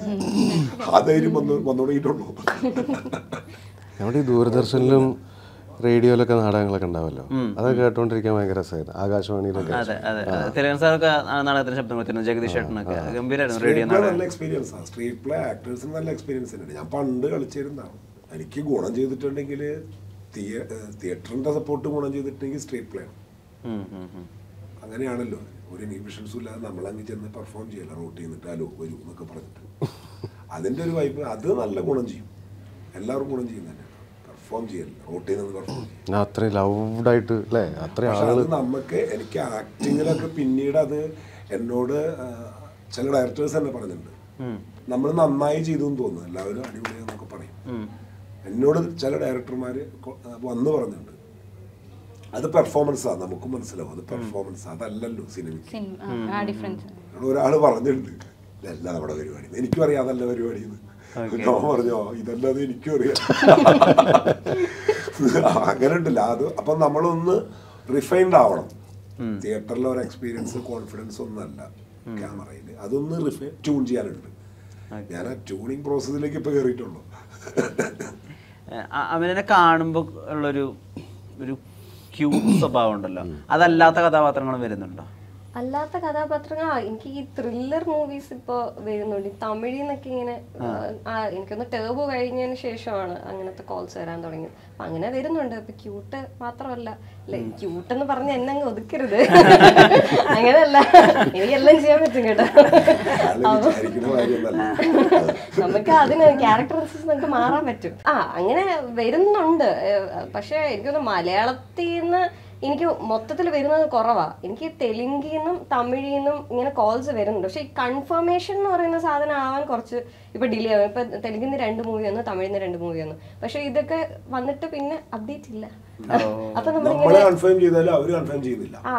ആ ധൈര്യം വന്നു വന്നു തുടങ്ങിയിട്ടുള്ളൂ നമ്മുടെ ഈ ദൂരദർശനിലും റേഡിയോയിലൊക്കെ നാടകങ്ങളൊക്കെ ഉണ്ടാവല്ലോ അതൊക്കെ കേട്ടോണ്ടിരിക്കാൻ ഭയങ്കര രസമായിരുന്നു ആകാശവാണിയിലൊക്കെ അതെ അതെ അതെ തിലകൻ സാറൊക്കെ ആ നാടകത്തിന് ശബ്ദം കൊടുത്തിരുന്നു ജഗദീഷ് ചേട്ടനൊക്കെ ഗംഭീരമായിരുന്നു റേഡിയോ സ്ട്രീറ്റ് പ്ലേ നാടകം നല്ല എക്സ്പീരിയൻസ് ആണ് സ്ട്രീറ്റ് പ്ലേ ആക്ടേഴ്സിന് നല്ല എക്സ്പീരിയൻസ് ഉണ്ട് ഞാൻ പണ്ട് കളിച്ചിരുന്നതാണ് എനിക്ക് ഗുണം ചെയ്തിട്ടുണ്ടെങ്കിൽ തിയേറ്ററിന്റെ സപ്പോർട്ട് ഗുണം ചെയ്തിട്ടുണ്ടെങ്കിൽ സ്ട്രീറ്റ് പ്ലേ ആണ് ഉം, ഉം, ഉം. അങ്ങനെയാണല്ലോ ഒരു ഇൻഹിബിഷൻസും ഇല്ലാതെ നമ്മളങ്ങ് ചെന്ന് പെർഫോം ചെയ്യല റോട്ട് ചെയ്തിട്ട് ഹലോ വരൂ എന്നൊക്കെ പറഞ്ഞിട്ട് അതിന്റെ ഒരു വൈബ് അത് നല്ല ഗുണം ചെയ്യും എല്ലാവർക്കും ഗുണം ചെയ്യുന്ന തന്നെയാണ് പെർഫോം ചെയ്യൽ റോട്ട് ചെയ്ത് പെർഫോം ചെയ്യും ഞാൻ അത്രയും ലൗഡായിട്ട് അല്ലേ അത്രയും പക്ഷെ ആളുകൾ അത് നമുക്ക് എനിക്ക് ആക്ടിങ്ങിലൊക്കെ പിന്നീട് അത് എന്നോട് ആ, ചില ഡയറക്ടേഴ്സ് തന്നെ പറഞ്ഞിട്ടുണ്ട് നമ്മൾ നന്നായി ചെയ്തു എന്ന് തോന്നുന്നു എല്ലാവരും അടിപൊളിയാന്നൊക്കെ പറയും എന്നോട് ചില ഡയറക്ടർമാർ വന്ന് പറഞ്ഞിട്ടുണ്ട് അത് പെർഫോമൻസാണ് നമുക്ക് മനസ്സിലാവും അത് പെർഫോമൻസ് അതല്ലല്ലോ സിനിമയ്ക്ക് സിനിമ ആ ഡിഫറൻസ് എന്നോട് ഒരാൾ പറഞ്ഞിട്ടുണ്ട് ഇതല്ല നമ്മുടെ പരിപാടി എനിക്കും അറിയാം അതല്ല പരിപാടി ഞാൻ പറഞ്ഞോ ഇതല്ലാതെ എനിക്കും അറിയാം അങ്ങനെ ഉണ്ടല്ലോ അത് അപ്പൊ നമ്മളൊന്ന് റിഫൈൻഡ് ആവണം തിയേറ്ററിലെ ഒരു എക്സ്പീരിയൻസ് കോൺഫിഡൻസ് ഒന്നല്ല ക്യാമറയിൽ അതൊന്ന് റിഫൈൻ ട്യൂൺ ചെയ്യാനുണ്ട് ഞാൻ ആ ട്യൂണിങ് പ്രോസസ്സിലേക്ക് ഇപ്പൊ കയറിയിട്ടുള്ളൂ അ- അവനെ കാണുമ്പോൾ ഉള്ളൊരു ഒരു ക്യൂട്ട് സ്വഭാവം ഉണ്ടല്ലോ അതല്ലാത്ത കഥാപാത്രങ്ങളും വരുന്നുണ്ടോ അല്ലാത്ത കഥാപാത്രങ്ങൾ ആ, എനിക്ക് ഈ ത്രില്ലർ മൂവീസ് ഇപ്പോ വരുന്നുണ്ട് ഈ തമിഴിൽ നിന്നൊക്കെ ഇങ്ങനെ ആ എനിക്കൊന്ന് ടേബ് കഴിഞ്ഞതിന് ശേഷമാണ് അങ്ങനത്തെ കോൾസ് വരാൻ തുടങ്ങിയത് അപ്പൊ അങ്ങനെ വരുന്നുണ്ട് ഇപ്പൊ ക്യൂട്ട് മാത്രമല്ല അല്ലെ ക്യൂട്ട് എന്ന് പറഞ്ഞ് എന്നെ അങ്ങ് ഒതുക്കരുത് അങ്ങനെയല്ല എനിക്കെല്ലാം ചെയ്യാൻ പറ്റും കേട്ടോ ആള് വിചാരിക്കുന്ന കാര്യമൊന്നല്ല നമുക്ക് അതിന് ക്യാരക്ടർ അനുസരിച്ച് നമുക്ക് മാറാൻ പറ്റും ആ അങ്ങനെ വരുന്നുണ്ട് ഏഹ് പക്ഷെ എനിക്കൊന്ന് മലയാളത്തിൽ നിന്ന് എനിക്ക് മൊത്തത്തിൽ വരുന്നത് കുറവാ എനിക്ക് തെലുങ്കിൽ നിന്നും തമിഴിൽ നിന്നും ഇങ്ങനെ കോൾസ് വരുന്നുണ്ട് പക്ഷെ ഈ കൺഫർമേഷൻ എന്ന് പറയുന്ന സാധനം ആവാൻ കുറച്ച് ഇപ്പൊ ഡിലേ ആവും ഇപ്പൊ തെലുങ്കിൽ നിന്ന് രണ്ട് മൂവി വന്നു തമിഴിൽ നിന്ന് രണ്ട് മൂവി വന്നു പക്ഷെ ഇതൊക്കെ വന്നിട്ട് പിന്നെ അപ്ഡേറ്റ് ഇല്ല അപ്പൊ നമ്മള് നമ്മളിങ്ങനെ കൺഫേം ചെയ്താലും അവര് കൺഫേം ചെയ്യുന്നില്ല ആ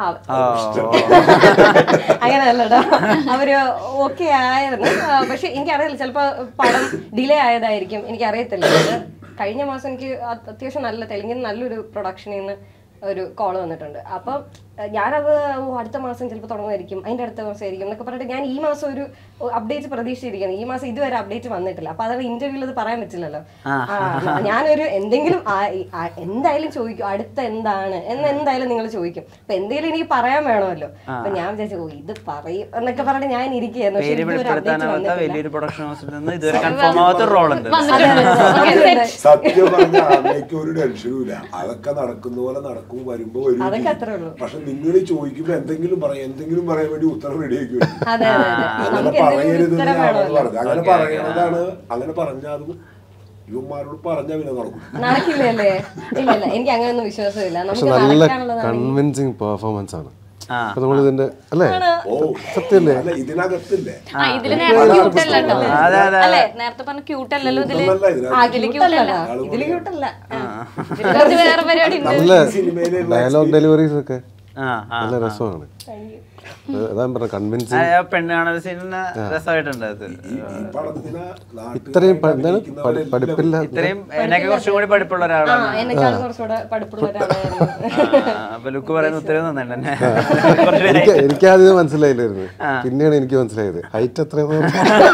അങ്ങനെയല്ലട്ടോ അവര് ഓക്കെ ആയിരുന്നു ആ, പക്ഷെ എനിക്കറിയില്ല ചിലപ്പോ പടം ഡിലേ ആയതായിരിക്കും എനിക്കറിയത്തില്ല അത് കഴിഞ്ഞ മാസം എനിക്ക് അത് അത്യാവശ്യം നല്ല തെലുങ്കിന് നല്ലൊരു പ്രൊഡക്ഷനിൽ നിന്ന് ഒരു കോൾ വന്നിട്ടുണ്ട് അപ്പം അഹ് ഞാനത് ഓ, അടുത്ത മാസം ചിലപ്പോൾ തുടങ്ങുമായിരിക്കും അതിന്റെ അടുത്ത മാസം ആയിരിക്കും എന്നൊക്കെ പറഞ്ഞിട്ട് ഞാൻ ഈ മാസം ഒരു അപ്ഡേറ്റ് പ്രതീക്ഷിച്ചിരിക്കുന്നു ഈ മാസം ഇതുവരെ അപ്ഡേറ്റ് വന്നിട്ടില്ല അപ്പൊ അതാണ് ഇന്റർവ്യൂവിൽ അത് പറയാൻ പറ്റില്ലല്ലോ ആ, ഞാനൊരു എന്തെങ്കിലും ആ- ഈ- ആ- എന്തായാലും ചോദിക്കും അടുത്ത എന്താണ് എന്ന് എന്തായാലും നിങ്ങൾ ചോദിക്കും അപ്പൊ എന്തെങ്കിലും എനിക്ക് പറയാൻ വേണമല്ലോ അപ്പൊ ഞാൻ വിചാരിച്ചു ഓ ഇത് പറയും എന്നൊക്കെ പറഞ്ഞിട്ട് ഞാൻ ഇരിക്കുകയായിരുന്നു പക്ഷെ പേര് ഇതുവരെ update വെളിപ്പെടുത്താനാവാത്ത വന്നിട്ടില്ല. വലിയൊരു പ്രൊഡക്ഷൻ ഹൗസിൽ നിന്ന് ഇതുവരെ കൺഫേം ആവാത്ത ഒരു റോൾ ഉണ്ട് വന്നിട്ടുണ്ട്. സത്യം പറഞ്ഞ അമ്മയ്ക്ക് ഒരു ടെൻഷനും ഇല്ല അതൊക്കെ നടക്കുന്ന പോലെ നടക്കും വരുമ്പോ വരും അതൊക്കെ ചെയ്യും. അത്രേ ഉള്ളൂ. പക്ഷെ നിങ്ങൾ ചോദിക്കുമ്പോ എന്തെങ്കിലും പറയാം എന്തെങ്കിലും പറയാൻ വേണ്ടി ഉത്തരം റെഡിയാക്കി വെക്കും. അതെ അതെ അതെ അങ്ങനെ നമുക്ക് എന്തെങ്കിലും പറയരുത് ഉത്തരം എന്നാണ് വേണമല്ലോ പറഞ്ഞത് അങ്ങനെ ഓക്കേ, ഓക്കേ, പറയണതാണ് അങ്ങനെ പറഞ്ഞാൽ അത് യുവന്മാരോട് പറഞ്ഞാൽ പിന്നെ നടക്കും നടക്കില്ലല്ലേ ഇല്ല ഇല്ല എനിക്ക് അങ്ങനെയൊന്നും വിശ്വാസമില്ല പക്ഷെ നമുക്ക് നല്ല നടക്കാനുള്ളതാണ് കൺവിൻസിങ് പെർഫോമൻസ് ആണ് ആ അപ്പൊ നമ്മൾ ഇതിന്റെ അല്ലേ ഓ സത്യമല്ലേ അല്ല ഇതിനകത്തില്ലേ ആ ഇതില് നേരത്തെ ക്യൂട്ട് അല്ല കേട്ടോ അതെ, അതെ, അല്ലേ നേരത്തെ പറഞ്ഞ ക്യൂട്ട് അല്ലല്ലോ ഇതില് ഇതൊന്നല്ല ഇതിനകത്ത്. ഇതില് ക്യൂട്ട് അല്ല ക്യൂട്ടല്ല ഇതില് ക്യൂട്ടല്ല ഇതില് കുറച്ച് വേറെ പരിപാടി ഉണ്ട് നല്ല സിനിമയിലുള്ള ഡയലോഗ് ഡെലിവറീസ് ഒക്കെ ആ ആ നല്ല രസമാണ് അതാ പറഞ്ഞ കൺവിൻസിങ് ആ പെണ്ണ് കാണൽ സീനിന് രസമായിട്ടുണ്ട് അത് ഈ ഈ പടത്തിന് നാട്ടുകാരായിട്ട് ഇത്രയും പ- എന്താണ് പ- അഭിനയിക്കുന്നവരെല്ലാം പഠിപ്പില്ല ഇത്രയും എന്നെയൊക്കെ കുറച്ചും കൂടി പഠിപ്പുള്ള ആ ഒരാളാണ് എന്നെക്കാളും കുറച്ചുകൂടെ പഠിപ്പുള്ള ഒരാളായിരുന്നു ആ, അപ്പൊ ലുക്ക് പറയുന്ന ഉത്തരവ് നന്നുണ്ട് എന്നെ കുറച്ച് പേര് എനിക്ക് എനിക്കാദ്യം മനസ്സിലായില്ലായിരുന്നു പിന്നെയാണ് എനിക്ക് മനസ്സിലായത് ഹൈറ്റ് എത്രയാണെന്ന്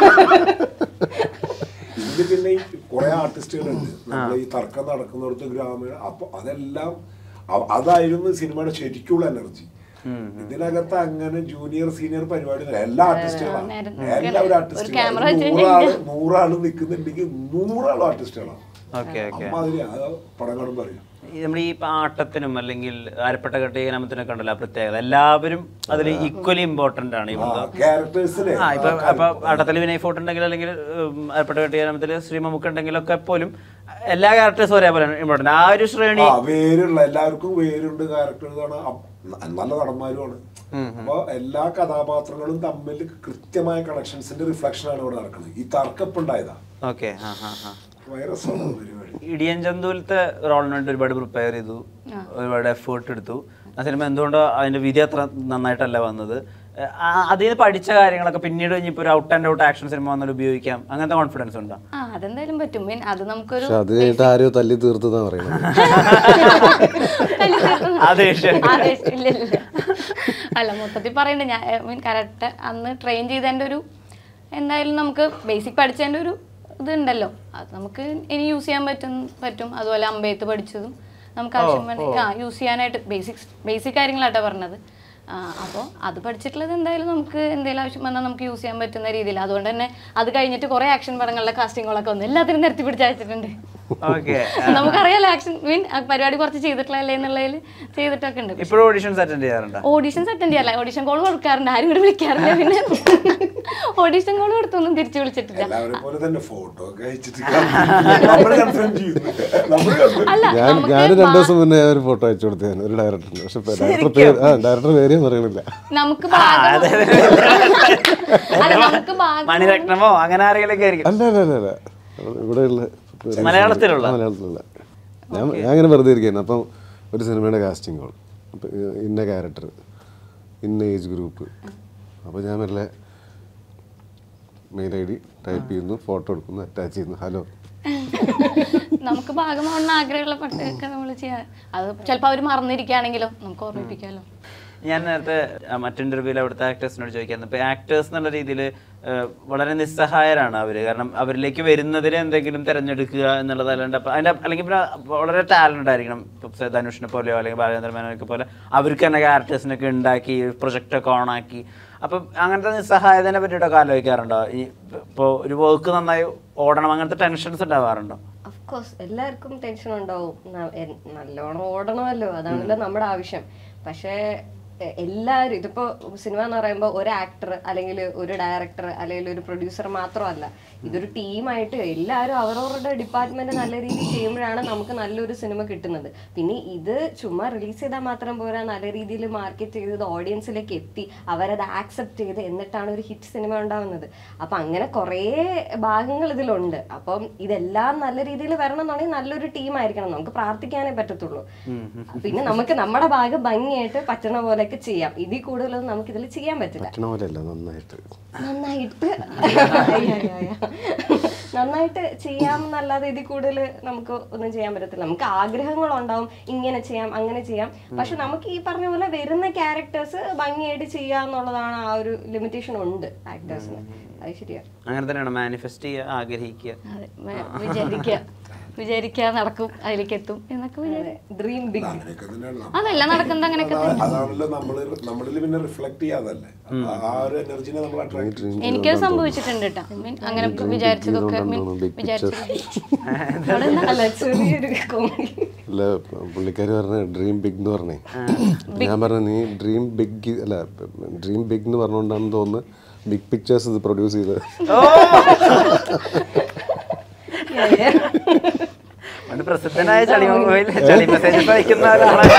ഇതില് പിന്നെ ഈ കുറെ ആർട്ടിസ്റ്റുകളുണ്ട് നമ്മൾ ഈ തർക്കം നടക്കുന്നിടത്ത് ഗ്രാമീണ അപ്പൊ അതെല്ലാം അവ- അതായിരുന്നു സിനിമയുടെ ശരിക്കുള്ള എനർജി ഇതിനകത്ത് അങ്ങനെ ജൂനിയർ സീനിയർ പരിപാടി ഒന്നുമില്ല. എല്ലാ ആർട്ടിസ്റ്റുകളാണ് എല്ലാവരും camera ആർട്ടിസ്റ്റുകളാണ് വെച്ച് നൂറാള് നൂറാള് നിൽക്കുന്നുണ്ടെങ്കിൽ നൂറാളും ആർട്ടിസ്റ്റുകളാണ് ഓക്കെ ഓക്കെ അമ്മ അതിന് ആ പടം കാണുമ്പോൾ അറിയാം നമ്മൾ ഈ ആട്ടത്തിനും അല്ലെങ്കിൽ ആരപ്പെട്ട കെട്ടിയനമത്തിനൊക്കെ ഉണ്ടല്ലോ ആ പ്രത്യേകത എല്ലാവരും അതിൽ ഈക്വലി ഇമ്പോർട്ടന്റ് ആണ് ഇവ ക്യാരക്ടേഴ്സിനെ ആ ഇപ്പൊ അപ്പൊ ആട്ടത്തിൽ വിനയ് ഫോർട്ട് ഉണ്ടെങ്കിൽ അല്ലെങ്കിൽ ഉം, ആരപ്പെട്ട കെട്ടിയനമത്തിൽ ശ്രീ മമ്മൂക്ക് ഉണ്ടെങ്കിലൊക്കെ പോലും എല്ലാ ക്യാരക്ടേഴ്സും ഒരേപോലെ ഇമ്പോർട്ടന്റ് ആ ഒരു ശ്രേണി ആ വേരുള്ള എല്ലാവർക്കും വേരുണ്ട് ക്യാരക്ടേഴ്സാണ് നല്ല നടന്മാരുമാണ് അപ്പൊ എല്ലാ കഥാപാത്രങ്ങളും തമ്മിൽ കൃത്യമായ കണക്ഷൻസിന്റെ റിഫ്ലക്ഷൻ ആണ് ഇവിടെ നടക്കുന്നത് ഈ തർക്കപ്പുണ്ടായതാ ഓക്കെ ആ ആ ആ വൈറസാണ് പരിപാടി ഇടിയൻ ചന്തൂലത്തെ റോളിന് വേണ്ടി ഒരുപാട് പ്രിപ്പയർ ചെയ്തു ഒരുപാട് എഫേർട്ട് എടുത്തു ആ സിനിമ എന്തുകൊണ്ടോ അതിന്റെ വിധി അത്ര നന്നായിട്ടല്ല വന്നത് ഏഹ് ആ അതിൽ നിന്ന് പഠിച്ച കാര്യങ്ങളൊക്കെ പിന്നീട് ഇനിയിപ്പോൾ ഒരു out and out action cinema വന്നാൽ ഉപയോഗിക്കാം അങ്ങനത്തെ കോൺഫിഡൻസ് ഉണ്ടോ ആ അതെന്തായാലും പറ്റും പിന്നെ അത് നമുക്കൊരു പക്ഷെ അത് കഴിഞ്ഞിട്ട് ആരോ തല്ലി തീർത്തതാ പറയുന്നത് അതെ അതെ, ഇല്ല, ഇല്ല. അല്ല മൊത്തത്തിൽ പറയണ്ട ഞാൻ മീൻ കറക്റ്റ് അന്ന് ട്രെയിൻ ചെയ്തതിൻ്റെ ഒരു എന്തായാലും നമുക്ക് ബേസിക് പഠിച്ചതിൻ്റെ ഒരു ഇതുണ്ടല്ലോ അത് നമുക്ക് ഇനി യൂസ് ചെയ്യാൻ പറ്റും പറ്റും അതുപോലെ അമ്പയത്ത് പഠിച്ചതും നമുക്ക് ആവശ്യം വേണ്ടി ആ യൂസ് ചെയ്യാനായിട്ട് ബേസിക്സ് ബേസിക് കാര്യങ്ങളാട്ടോ പറഞ്ഞത് അപ്പോൾ അത് പഠിച്ചിട്ടുള്ളത് എന്തായാലും നമുക്ക് എന്തെങ്കിലും ആവശ്യം വന്നാൽ നമുക്ക് യൂസ് ചെയ്യാൻ പറ്റുന്ന രീതിയിൽ അതുകൊണ്ട് തന്നെ അത് കഴിഞ്ഞിട്ട് കുറേ ആക്ഷൻ പടങ്ങളിലെ കാസ്റ്റിങ്ങുകളൊക്കെ വന്നു എല്ലാത്തിനും നിരത്തി പിടിച്ച് അയച്ചിട്ടുണ്ട് ഓക്കെ നമുക്കറിയാലോ ആക്ഷൻ മീൻ പരിപാടി കുറച്ച് ചെയ്തിട്ടുള്ളതല്ലേ എന്നുള്ളതിൽ ചെയ്തിട്ടൊക്കെ ഉണ്ട് ഇപ്പോഴും ഓഡിഷൻസ് അറ്റൻഡ് ചെയ്യാറുണ്ടോ ഓഡീഷൻസ് അറ്റൻഡ് ചെയ്യാറില്ല ഓഡീഷൻ കോൾ കൊടുക്കാറുണ്ട് ആരും ഇവിടെ വിളിക്കാറില്ല പിന്നെ ഓഡീഷൻ കോൾ കൊടുത്തൊന്നും തിരിച്ചു വിളിച്ചിട്ടില്ല എല്ലാവരെ പോലെ തന്നെ ഫോട്ടോ ഒക്കെ അയച്ചിട്ട് നമ്മൾ കൺഫേം ചെയ്യുന്നു നമ്മൾ confirm അല്ല ഞാൻ നമുക്ക് ഞാൻ രണ്ടു ദിവസം മുന്നേ ഒരു ഫോട്ടോ അയച്ചു കൊടുത്തു ഞാൻ ഒരു ഡയറക്ടറിന് പക്ഷെ ഡയറക്ടർ പേര് ആ ഡയറക്ടർ പേര് ഞാൻ പറയണില്ല നമുക്ക് ഭാഗം അല്ല നമുക്ക് ഭാഗം മണിരത്നമോ അങ്ങനെ ആരെങ്കിലൊക്കെ ആയിരിക്കും അല്ല അല്ല അല്ല അല്ല ഇവിടെയുള്ള മലയാളത്തിലുള്ള? ആ, മലയാളത്തിലുള്ള ഞാൻ ഞാൻ അങ്ങനെ വെറുതെ ഇരിക്കുന്നു അപ്പം ഒരു സിനിമയുടെ കാസ്റ്റിംഗ് കോൾ അപ്പം ഇന്ന ക്യാരക്ടർ ഇന്ന ഏജ് ഗ്രൂപ്പ് അപ്പോൾ ഞാൻ മെല്ലെ മെയിൽ ഐ ഡി ടൈപ്പ് ചെയ്യുന്നു ഫോട്ടോ എടുക്കുന്നു അറ്റാച്ച് ചെയ്യുന്നു ഹലോ നമുക്ക് ഭാഗമാവണമെന്ന് ആഗ്രഹമുള്ള പട്ടൊക്കെ നമ്മൾ ചെയ്യാം അത് ചിലപ്പോൾ അവർ മറന്നിരിക്കുകയാണെങ്കിലോ നമുക്ക് ഓർമ്മിപ്പിക്കാമല്ലോ ഞാൻ നേരത്തെ ആ, മറ്റു ഇന്റർവ്യൂവിൽ അവിടുത്തെ ആക്ടേഴ്സിനോട് ചോദിക്കായിരുന്നു ഇപ്പൊ ആക്ടേഴ്സ് എന്നുള്ള രീതിയിൽ വളരെ നിസ്സഹായരാണ് അവര് കാരണം അവരിലേക്ക് വരുന്നതിന് എന്തെങ്കിലും തിരഞ്ഞെടുക്കുക എന്നുള്ളതല്ലാണ്ട് അപ്പൊ അതിന്റെ അല്ലെങ്കിൽ പിന്നെ വളരെ ടാലന്റ് ആയിരിക്കണം ഇപ്പൊ സെ- ധനുഷിനെ പോലെയോ അല്ലെങ്കിൽ ബാലേന്ദ്ര മേനോനൊക്കെ പോലെ അവർക്ക് തന്നെ ക്യാരക്ടേഴ്സിനൊക്കെ ഉണ്ടാക്കി പ്രൊജക്റ്റ് ഒക്കെ ഓൺ ആക്കി അപ്പം അങ്ങനത്തെ നിസ്സഹായതനെ പറ്റിയിട്ടൊക്കെ ആലോചിക്കാറുണ്ടോ ഈ ഇപ്പോൾ ഒരു വർക്ക് നന്നായി ഓടണം അങ്ങനത്തെ ടെൻഷൻസ് ഉണ്ടാവാറുണ്ടോ ഓഫ് കോഴ്സ് എല്ലാവർക്കും ടെൻഷൻ ഉണ്ടാവും ന- എൻ- നല്ലോണം ഓടണമല്ലോ അതാണല്ലോ നമ്മുടെ ആവശ്യം പക്ഷേ എ- എല്ലാവരും ഇതിപ്പോ സിനിമ എന്ന് പറയുമ്പോൾ ഒരു ആക്ടർ അല്ലെങ്കിൽ ഒരു ഡയറക്ടർ അല്ലെങ്കിൽ ഒരു പ്രൊഡ്യൂസർ മാത്രമല്ല ഇതൊരു ടീമായിട്ട് എല്ലാവരും അവരവരുടെ ഡിപ്പാർട്ട്മെന്റ് നല്ല രീതിയിൽ ചെയ്യുമ്പോഴാണ് നമുക്ക് നല്ലൊരു സിനിമ കിട്ടുന്നത് പിന്നെ ഇത് ചുമ്മാ റിലീസ് ചെയ്താൽ മാത്രം പോരാ നല്ല രീതിയിൽ മാർക്കറ്റ് ചെയ്ത് ഓഡിയൻസിലേക്ക് എത്തി അവരത് ആക്സെപ്റ്റ് ചെയ്ത് എന്നിട്ടാണ് ഒരു ഹിറ്റ് സിനിമ ഉണ്ടാവുന്നത് അപ്പൊ അങ്ങനെ കുറേ ഭാഗങ്ങൾ ഇതിലുണ്ട് അപ്പം ഇതെല്ലാം നല്ല രീതിയിൽ വരണം എന്നുണ്ടെങ്കിൽ നല്ലൊരു ടീം ആയിരിക്കണം നമുക്ക് പ്രാർത്ഥിക്കാനേ പറ്റത്തുള്ളൂ പിന്നെ നമുക്ക് നമ്മുടെ ഭാഗം ഭംഗിയായിട്ട് പറ്റണ പോലെയൊക്കെ ചെയ്യാം ഇതിൽ കൂടുതലൊന്നും നമുക്ക് ഇതിൽ ചെയ്യാൻ പറ്റില്ല പറ്റണ പോലെയല്ല നന്നായിട്ട് നന്നായിട്ട് അയ്യ, അയ്യ, അയ്യ. നന്നായിട്ട് ചെയ്യാം എന്നല്ലാതെ ഇതിൽ കൂടുതൽ നമുക്ക് ഒന്നും ചെയ്യാൻ പറ്റത്തില്ല നമുക്ക് ആഗ്രഹങ്ങളുണ്ടാവും ഇങ്ങനെ ചെയ്യാം അങ്ങനെ ചെയ്യാം പക്ഷെ നമുക്ക് ഈ പറഞ്ഞ പോലെ വരുന്ന ക്യാരക്ടേഴ്സ് ഭംഗിയായിട്ട് ചെയ്യാന്നുള്ളതാണ് ആ ഒരു ലിമിറ്റേഷൻ ഉണ്ട് ആക്ടേഴ്സിന് അത് ശരിയാ അങ്ങനെ തന്നെയാണ് മാനിഫെസ്റ്റ് ചെയ്യുക ആഗ്രഹിക്കുക അതെ വ- വിചാരിക്കുക വിചാരിക്കുക നടക്കും അതിലേക്ക് എത്തും എന്നൊക്കെ വിചാരിക്കും ഡ്രീം ബിഗ് അങ്ങനെയൊക്കെ തന്നെയാണ് നമ്മൾ. അതല്ല നടക്കുന്നത് അങ്ങനെയൊക്കെ അതാ- അതാണല്ലോ നമ്മള് നമ്മളിൽ പിന്നെ റിഫ്ലക്ട് ചെയ്യാതല്ലേ അപ്പൊ ആ ഒരു എനർജിനെ നമ്മൾ അട്രാക്ട് ചെയ്യും എനിക്കത് സംഭവിച്ചിട്ടുണ്ട് കേട്ടോ മീൻ അങ്ങനെ വിചാരിച്ചതൊക്കെ മീൻ ബിഗ് വിചാരിച്ചത് അല്ല ചെറിയൊരു കോമഡി അല്ല പുള്ളിക്കാരി പറഞ്ഞ ഡ്രീം ബിഗ് എന്ന് പറഞ്ഞേ ഞാൻ പറഞ്ഞു നീ ഡ്രീം ബിഗ് അല്ല ഡ്രീം ബിഗ് എന്ന് പറഞ്ഞുകൊണ്ടാണെന്ന് തോന്നുന്നു ബിഗ് പിക്ചേഴ്സ് ഇത് പ്രൊഡ്യൂസ് ചെയ്തത് പണ്ട് പ്രസിദ്ധനായ ചളി മൊബൈൽ ചളി മെസ്സേജസ് അയക്കുന്ന ഒരാളാണ്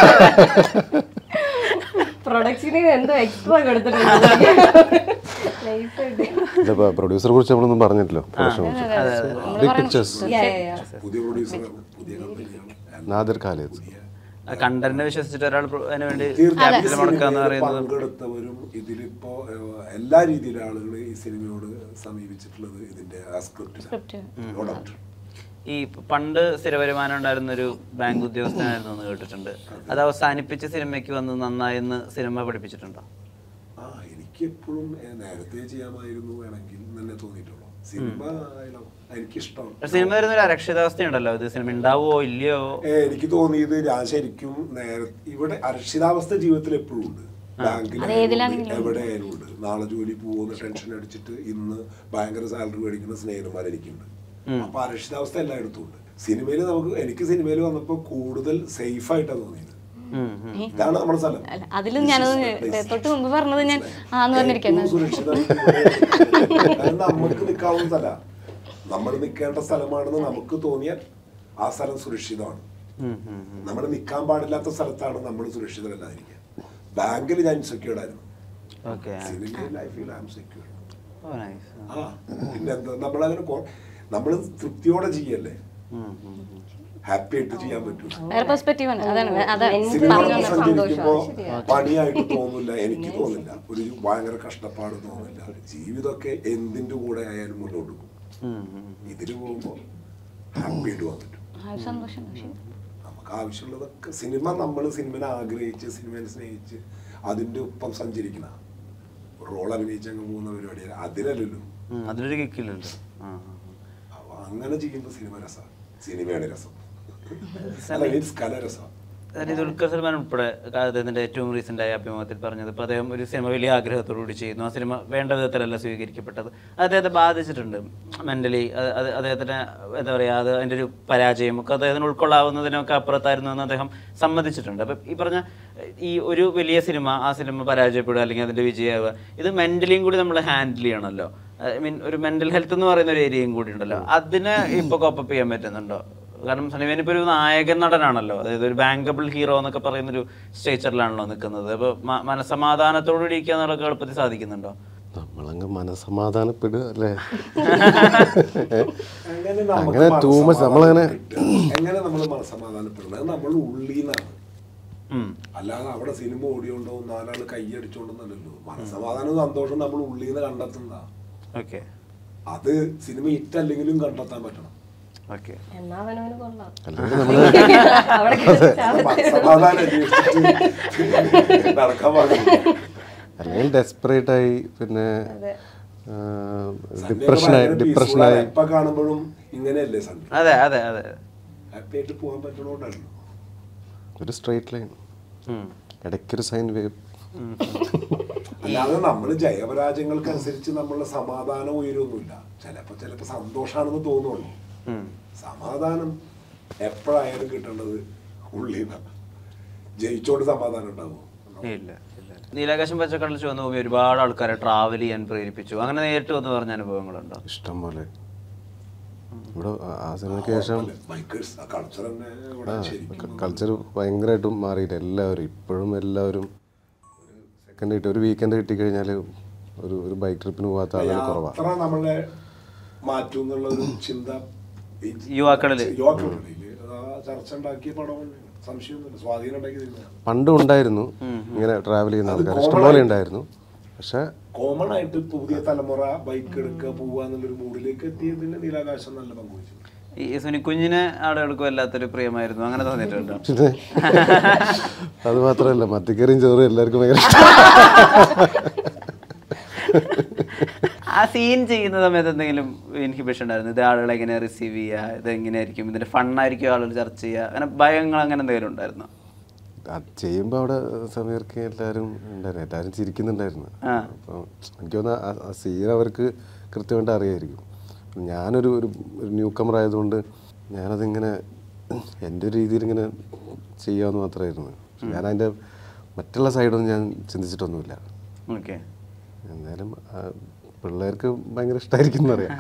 പ്രൊഡക്ഷന് എന്തോ എക്സ്ട്രാ കൊടുത്തിട്ടുണ്ട് Nice ആയിട്ട്. ഇല്ല പ്രൊഡ്യൂസറെ കുറിച്ച് നമ്മളൊന്നും പറഞ്ഞിട്ടില്ലോ പ്രൊഡക്ഷൻ കുറിച്ച് big pictures Yeah, yeah, yeah. പുതിയ പ്രൊഡ്യൂസറാണ് പുതിയ കമ്പനിയാണ് നാദിർ ഖാലിദ് കണ്ടന്റിനെ വിശ്വസിച്ചിട്ട് ഒരാൾ പ്ര- അതിന് വേണ്ടി തീർച്ചയായും ക്യാപിറ്റൽ മുടക്കാന്ന് സിനിമയിൽ പറയുന്നത് പങ്കെടുത്തവരും ഇതിലിപ്പോ ഏഹ്, എല്ലാ രീതിയിലും ആളുകൾ ഈ സിനിമയോട് സമീപിച്ചിട്ടുള്ളത് ഇതിന്റെ ആ സ്ക്രിപ്റ്റ് നോ ഡൗട്ട് ഈ പണ്ട് സ്ഥിരവരുമാനം ഉണ്ടായിരുന്ന ഒരു ബാങ്ക് ഉദ്യോഗസ്ഥനായിരുന്നു എന്ന് കേട്ടിട്ടുണ്ട് അത് അവസാനിപ്പിച്ച് സിനിമയ്ക്ക് വന്ന് നന്നായെന്ന് സിനിമ പഠിപ്പിച്ചിട്ടുണ്ടോ ആ എനിക്ക് എപ്പോഴും നേരത്തെ ചെയ്യാമായിരുന്നു വേണമെങ്കിൽ തന്നെ തോന്നിയിട്ടുള്ളൂ സിനിമ ആയാലും എനിക്കിഷ്ടമാണ് സിനിമ വരുന്ന ഒരു അരക്ഷിതാവസ്ഥയുണ്ടല്ലോ ഇത് സിനിമ ഉണ്ടാവുമോ ഇല്ലയോ ഏ, എനിക്ക് തോന്നിയത് ഞാൻ ശരിക്കും നേരെ ഇവിടെ അരക്ഷിതാവസ്ഥ ജീവിതത്തിൽ എപ്പോഴും ഉണ്ട് ബാങ്കിൽ എവിടെ ആയാലും ഉണ്ട് നാളെ ജോലി പോകുന്ന ടെൻഷൻ അടിച്ചിട്ട് ഇന്ന് ഭയങ്കര സാലറി മേടിക്കുന്ന സ്നേഹിതന്മാർ എനിക്കുണ്ട് അപ്പൊ അരക്ഷിതാവസ്ഥ എല്ലായിടത്തും ഉണ്ട് സിനിമയിൽ നമുക്ക് എനിക്ക് സിനിമയിൽ വന്നപ്പോൾ കൂടുതൽ സേഫ് ആയിട്ടാണ് തോന്നിയത് ഉം, ഉം. ഇതാണ് നമ്മുടെ സ്ഥലം അല്ല അതിലും ഞാനത് തൊട്ട് മുമ്പ് പറഞ്ഞത് ഞാൻ ആന്ന് പറഞ്ഞിരിക്കുന്നത് ഏറ്റവും സുരക്ഷിതമായിട്ട് അത് നമുക്ക് നിൽക്കാവുന്ന സ്ഥല നമ്മൾ നിൽക്കേണ്ട സ്ഥലമാണെന്ന് നമുക്ക് തോന്നിയാൽ ആ സ്ഥലം സുരക്ഷിതമാണ് ഉം, ഉം, ഉം. നമ്മൾ നിൽക്കാൻ പാടില്ലാത്ത സ്ഥലത്താണ് നമ്മൾ സുരക്ഷിതരല്ലാതിരിക്കുക ബാങ്കിൽ ഞാൻ സെക്യൂർഡ് ആയിരുന്നു ഓക്കെ സിനിമയിൽ ലൈഫിൽ I'm secured oh nice ആ പിന്നെന്താ നമ്മളങ്ങനെ നമ്മൾ തൃപ്തിയോടെ ചെയ്യല്ലേ ഉം, ഉം, ഉം. ഹാപ്പി ആയിട്ട് ചെയ്യാൻ പറ്റൂല വേറെ പെർസ്പെക്റ്റീവ് ആണ് അതാണ് അതാണ് സിനിമ സഞ്ചരിക്കുമ്പോ പണിയായിട്ട് തോന്നില്ല എനിക്ക് തോന്നില്ല ഒരു ഭയങ്കര കഷ്ടപ്പാട് തോന്നില്ല ജീവിതമൊക്കെ എന്തിന്റെ കൂടെ ആയാലും മുന്നോട്ട് പോകും ഉം, ഉം. ഇതിന് പോകുമ്പോ ഹാപ്പി ആയിട്ട് പോകാൻ പറ്റും ആ ഒരു സന്തോഷം ശരി. നമുക്ക് ആവശ്യമുള്ളതൊക്കെ സിനിമ നമ്മൾ സിനിമനെ ആഗ്രഹിച്ച് സിനിമയെ സ്നേഹിച്ച് അതിന്റെ ഒപ്പം സഞ്ചരിക്കുന്ന റോൾ അഭിനയിച്ച് അങ്ങ് പോകുന്ന പരിപാടിയല്ല അതിലല്ലല്ലോ ഉം, അതിലൊരു കിക്കില്ലല്ലോ ആ ആ, ആ. അപ്പൊ അങ്ങനെ ചെയ്യുമ്പോൾ സിനിമ രസമാണ് സിനിമയാണ് രസം അല്ല മീൻസ് കലരസം അതായത് ദുൽഖർ സൽമാൻ ഉൾപ്പെടെ അദ്ദേഹത്തിന്റെ ഏറ്റവും റീസെന്റ് ആയ അഭിമുഖത്തിൽ പറഞ്ഞത് ഇപ്പൊ അദ്ദേഹം ഒരു സിനിമ വലിയ ആഗ്രഹത്തോടുകൂടി ചെയ്യുന്നു ആ സിനിമ വേണ്ട വിധത്തിലല്ല സ്വീകരിക്കപ്പെട്ടത് അത് അദ്ദേഹത്തെ ബാധിച്ചിട്ടുണ്ട് മെന്റലി അദ്ദേഹത്തിന് എന്താ പറയാ അത് അതിന്റെ ഒരു പരാജയം ഒക്കെ അദ്ദേഹത്തിന് ഉൾക്കൊള്ളാവുന്നതിനൊക്കെ അപ്പുറത്തായിരുന്നു എന്ന് അദ്ദേഹം സമ്മതിച്ചിട്ടുണ്ട് അപ്പം ഈ പറഞ്ഞ ഈ ഒരു വലിയ സിനിമ ആ സിനിമ പരാജയപ്പെടുക അല്ലെങ്കിൽ അതിന്റെ വിജയമാവുക ഇത് മെന്റലിയും കൂടി നമ്മൾ ഹാൻഡിൽ ചെയ്യണമല്ലോ ഐ മീൻ ഒരു മെന്റൽ ഹെൽത്ത് എന്ന് പറയുന്ന ഒരു ഏരിയയും കൂടി ഉണ്ടല്ലോ അതിനെ ഇപ്പൊ കോപ്പപ്പ് ചെയ്യാൻ പറ്റുന്നുണ്ടോ കാരണം സനിവേൻ ഇപ്പൊ ഒരു നായകൻ നടനാണല്ലോ അതായത് ഒരു ബാങ്കബിൾ ഹീറോ എന്നൊക്കെ പറയുന്ന ഒരു സ്റ്റേച്ചറിലാണല്ലോ നിൽക്കുന്നത് അപ്പൊ മ- മനസ്സമാധാനത്തോടു ഇരിക്കുക എന്നുള്ളതൊക്കെ എളുപ്പത്തിൽ സാധിക്കുന്നുണ്ടോ നമ്മളങ്ങ് മനസമാധാനപ്പെടുക അല്ലേ അങ്ങനെ നമുക്ക് അങ്ങനെ too much നമ്മളങ്ങനെ- മനസ്സമാധാനം കിട്ടുക. എങ്ങനെ നമ്മൾ മനസ്സമാധാനപ്പെടുന്നത് നമ്മൾ ഉള്ളീന്നാണ് ഉം. അല്ലാതെ അവിടെ സിനിമ ഓടിയോണ്ടോ നാലാള് കൈയടിച്ചോണ്ടെന്നല്ലോ മനസ്സമാധാനവും സന്തോഷം നമ്മൾ ഉള്ളീന്ന് കണ്ടെത്തുന്നതാ ഓക്കെ അത് സിനിമ ഇറ്റല്ലെങ്കിലും കണ്ടെത്താൻ പറ്റണം ഓക്കെ എന്നാ അവനവന് കൊള്ളാം അല്ലെങ്കിൽ നമ്മള് അവിടെ കിടന്ന് ചാവത്ത്. മനസ്സമാധാനം അന്വേഷിച്ചിട്ട് നടക്കാൻ പാടില്ല അല്ലെങ്കിൽ ഡെസ്പറേറ്റ് ആയി പിന്നെ അതെ. ഡിപ്രഷനായി ഡിപ്രഷനായി എപ്പ കാണുമ്പോഴും ഇങ്ങനെയല്ലേ സൺഡേ അതെ അതെ അതെ ഹാപ്പി ആയിട്ട് പോകാൻ പറ്റണോണ്ടല്ലോ ഒരു സ്ട്രെയിറ്റ് ലൈൻ ഉം. ഇടയ്ക്കൊരു സൈൻ വേവ് അല്ലാതെ നമ്മൾ ജയപരാജയങ്ങൾക്കനുസരിച്ച് നമ്മളുടെ സമാധാനം ഉയരൊന്നുമില്ല ചിലപ്പോ ചിലപ്പോ സന്തോഷാണെന്ന് തോന്നുള്ളൂ ഉം. സമാധാനം എപ്പോഴായാലും കിട്ടേണ്ടത് ഉള്ളിന്ന് ജയിച്ചോണ്ട് സമാധാനം ഉണ്ടാവും ഇല്ല ഇല്ല നീലാകാശം പച്ചക്കടൽ ചുവന്ന ഭൂമി ഒരുപാട് ആൾക്കാരെ ട്രാവൽ ചെയ്യാൻ പ്രേരിപ്പിച്ചു അങ്ങനെ നേരിട്ട് വന്ന് പറഞ്ഞ അനുഭവങ്ങളുണ്ടോ ഇഷ്ടം പോലെ ഇവിടെ ആ- ആ സിനിമയ്ക്ക് ശേഷം ബൈക്കേഴ്സ് ആ കൾച്ചർ തന്നെ ഇവിടെ ശരിക്കും കൾച്ചർ ഭയങ്കരമായിട്ടും മാറിയിട്ട് എല്ലാവരും ഇപ്പോഴും എല്ലാവരും സെക്കൻഡ് കിട്ടി ഒരു വീക്കെൻഡ് കിട്ടിക്കഴിഞ്ഞാൽ ഒരു ഒരു ബൈക്ക് ട്രിപ്പിന് പോകാത്ത ആളുകൾ കുറവാണ് യാത്ര നമ്മളെ മാറ്റും എന്നുള്ള ഒരു ചിന്ത ഈ യുവാക്കളില് യുവാക്കളുടെ ആ ചർച്ച ഉണ്ടാക്കിയ പടം തന്നെയാണ്. സംശയമൊന്നുമില്ല സ്വാധീനം ഉണ്ടാക്കി തന്നെയാണ് പണ്ടും ഉണ്ടായിരുന്നു ഇങ്ങനെ ട്രാവൽ ചെയ്യുന്ന ആൾക്കാർ ഇഷ്ടംപോലെ ഉണ്ടായിരുന്നു പക്ഷെ കോമൺ ആയിട്ട് പുതിയ തലമുറ ബൈക്ക് എടുക്കുക പോവുക എന്നുള്ളൊരു മൂഡിലേക്ക് എത്തിയതിന് നീലാകാശം നല്ല പങ്കുവച്ചു ഈ സുനിക്കുഞ്ഞിനെ ആളുകൾക്ക് വല്ലാത്തൊരു പ്രിയമായിരുന്നു അങ്ങനെ തോന്നിയിട്ടുണ്ടോ പിന്നെ അത് മാത്രമല്ല മത്തിക്കറിയും ചോറും എല്ലാവർക്കും ഭയങ്കര ആ സീൻ ചെയ്യുന്ന സമയത്ത് എന്തെങ്കിലും ഇൻഹിബിഷൻ ഉണ്ടായിരുന്നു ഇത് ആളുകൾ എങ്ങനെ റിസീവ് ചെയ്യുക ഇത് എങ്ങനെയായിരിക്കും ഇതിന്റെ ഫണ്ണായിരിക്കും ആളുകൾ ചർച്ച ചെയ്യുക അങ്ങനെ ഭയങ്ങൾ അങ്ങനെ എന്തെങ്കിലും ഉണ്ടായിരുന്നോ അത് ചെയ്യുമ്പോൾ അവിടെ സമീർക്ക് എല്ലാവരും ഉണ്ടായിരുന്നു എല്ലാവരും ചിരിക്കുന്നുണ്ടായിരുന്നു ആ. അപ്പോൾ എനിക്ക് തോന്നുന്നു ആ- ആ സീൻ അവർക്ക് കൃത്യമായിട്ട് അറിയായിരിക്കും ഞാനൊരു ഒരു ഒരു ന്യൂ കമർ ആയതുകൊണ്ട് ഞാനതിങ്ങനെ എൻ്റെ ഒരു രീതിയിൽ ഇങ്ങനെ ചെയ്യാമെന്ന് മാത്രമായിരുന്നു ഞാൻ അതിൻ്റെ മറ്റുള്ള സൈഡൊന്നും ഞാൻ ചിന്തിച്ചിട്ടൊന്നുമില്ല ഓക്കെ എന്തായാലും ആ, പിള്ളേർക്ക് ഭയങ്കര ഇഷ്ടമായിരിക്കും എന്നറിയാം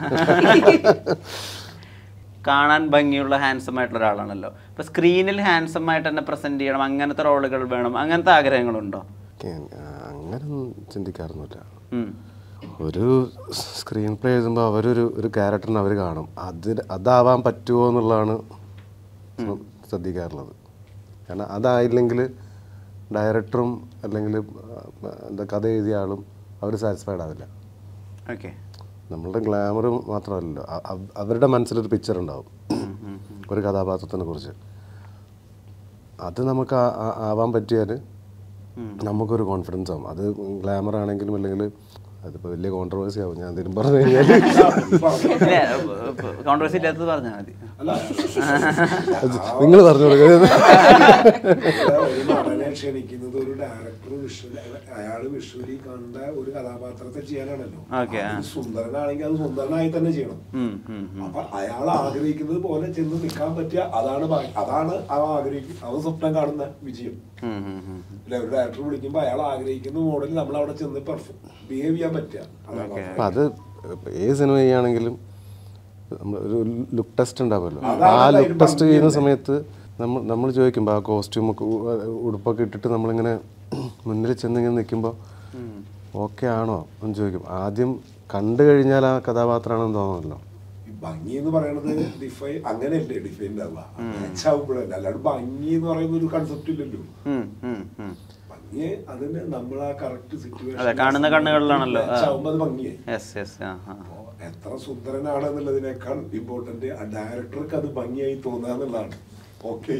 കാണാൻ ഭംഗിയുള്ള ഹാൻസം ആയിട്ടുള്ള ഒരാളാണല്ലോ അപ്പൊ സ്ക്രീനിൽ ഹാൻസം ആയിട്ട് തന്നെ പ്രസന്റ് ചെയ്യണം അങ്ങനത്തെ റോളുകൾ വേണം അങ്ങനത്തെ ആഗ്രഹങ്ങളുണ്ടോ അങ്ങനൊന്നും ചിന്തിക്കാറൊന്നുമില്ല ഉം. ഒരു സ്ക്രീൻ പ്ലേ എഴുതുമ്പോൾ അവരൊരു ഒരു ക്യാരക്ടറിന് അവർ കാണും അത് അതാവാൻ പറ്റുമോ എന്നുള്ളതാണ് ശ്രദ്ധിക്കാറുള്ളത് കാരണം അതായില്ലെങ്കിൽ ഡയറക്ടറും അല്ലെങ്കിൽ എന്താ കഥ എഴുതിയ ആളും അവർ സാറ്റിസ്ഫൈഡ് ആവില്ല ഓക്കെ നമ്മളുടെ ഗ്ലാമർ മാത്രമല്ലല്ലോ അ- അവ- അവരുടെ മനസ്സിലൊരു പിക്ചർ ഉണ്ടാവും ഒരു കഥാപാത്രത്തിനെ കുറിച്ച് അത് നമുക്ക് ആ- ആ- ആവാൻ പറ്റിയാൽ നമുക്കൊരു കോൺഫിഡൻസ് ആവും അത് ഗ്ലാമർ ആണെങ്കിലും അല്ലെങ്കിൽ അതിപ്പോൾ വലിയ കോൺട്രവേഴ്സി ആവും ഞാൻ എന്തെങ്കിലും പറഞ്ഞു കഴിഞ്ഞാൽ കോൺട്രവേഴ്സി ഇല്ലാത്തത് പറഞ്ഞാൽ മതി അല്ല നിങ്ങൾ പറഞ്ഞു കൊടുക്കുക ഒരു നടനെ ക്ഷണിക്കുന്നത് ഒരു ഡയറക്ടർ വിഷ്വൽ അയാള് വിഷ്വലി കണ്ട ഒരു കഥാപാത്രത്തെ ചെയ്യാനാണല്ലോ Okay, ആ. അത് സുന്ദരനാണെങ്കിൽ അത് സുന്ദരനായി തന്നെ ചെയ്യണം ഉം, ഉം, ഉം. അപ്പൊ അയാൾ ആഗ്രഹിക്കുന്നത് പോലെ ചെന്ന് നിൽക്കാൻ പറ്റിയ അതാണ് ഭാഗ്യം. അതാണ് അവ ആഗ്രഹിക്കും അവൻ സ്വപ്നം കാണുന്ന വിജയം ഉം, ഉം, ഉം. അല്ലെ ഒരു ഡയറക്ടർ വിളിക്കുമ്പോൾ അയാൾ ആഗ്രഹിക്കുന്ന മോഡലിൽ നമ്മൾ അവിടെ ചെന്ന് പെർഫോം ബിഹേവ് ചെയ്യാൻ പറ്റുക അതാണ് Okay. അപ്പം അത് ഇപ്പൊ ഏത് സിനിമ ചെയ്യുകയാണെങ്കിലും നമ്മൾ ഒരു ലുക്ക് ടെസ്റ്റ് ഉണ്ടാവുമല്ലോ അതാണ് ആ അതിന്റെ ലുക്ക് ടെസ്റ്റ് ചെയ്യുന്ന ഭംഗി സമയത്ത് നമ്മൾ നമ്മൾ ചോദിക്കുമ്പോൾ ആ കോസ്റ്റ്യൂമൊക്കെ ഉടുപ്പൊക്കെ ഇട്ടിട്ട് നമ്മളിങ്ങനെ മുന്നിൽ ചെന്നിങ്ങനെ നിൽക്കുമ്പോൾ ഓക്കെ ആണോ എന്ന് ചോദിക്കും ആദ്യം കണ്ടു കഴിഞ്ഞാൽ ആ കഥാപാത്രമാണെന്ന് തോന്നുമല്ലോ ഈ ഭംഗി എന്ന് പറയുന്നത് ഡിഫൈ അങ്ങനെയല്ലേ ഡിഫൈൻ ഉണ്ടാവുക മാച്ചാവുമ്പോഴല്ല അല്ലാണ്ട് ഭംഗി എന്ന് പറയുന്ന ഒരു കൺസെപ്റ്റ് ഇല്ലല്ലോ ഉം, ഉം, ഉം. ഭംഗി അതിന് നമ്മൾ ആ കറക്റ്റ് സിറ്റുവേഷൻ അതെ, കാണുന്ന കണ്ണുകളിലാണല്ലോ. ആ. മാച്ചാവുമ്പോൾ അത് ഭംഗിയായി യെസ് യെസ് ആ ആ അപ്പോ എത്ര സുന്ദരനാണെന്നുള്ളതിനേക്കാൾ ഇമ്പോർട്ടന്റ് ആ ഡയറക്ടർക്ക് അത് ഭംഗിയായി തോന്നുക എന്നുള്ളതാണ് ഓക്കെ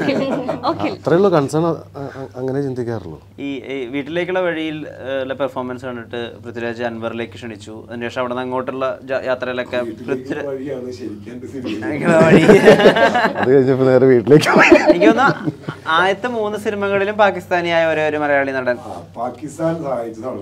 ഓക്കെ അത്രേ ഉള്ളൂ കൺസേൺ അങ്ങനെ ചിന്തിക്കാറുള്ളൂ ഈ ഈ വീട്ടിലേക്കുള്ള വഴിയിൽ ഉള്ള പെർഫോമൻസ് കണ്ടിട്ട് പൃഥ്വിരാജ് അൻവറിലേക്ക് ക്ഷണിച്ചു അതിനുശേഷം അവിടെ നിന്ന് അങ്ങോട്ടുള്ള ജ- യാത്രയിലൊക്കെ വീട്ടിലേക്ക് വഴിയാണ് ശരിക്കും എന്റെ സിനിമ വീട്ടിലേക്കുള്ള വഴി അത് കഴിഞ്ഞപ്പോൾ നേരെ വീട്ടിലേക്ക് പോയി. എനിക്ക് തോന്നുന്നു ആദ്യത്തെ മൂന്ന് സിനിമകളിലും പാകിസ്ഥാനിയായ ഒരേ ഒരു മലയാളി നടൻ ആ, പാകിസ്ഥാൻ സഹായിച്ചതാണ്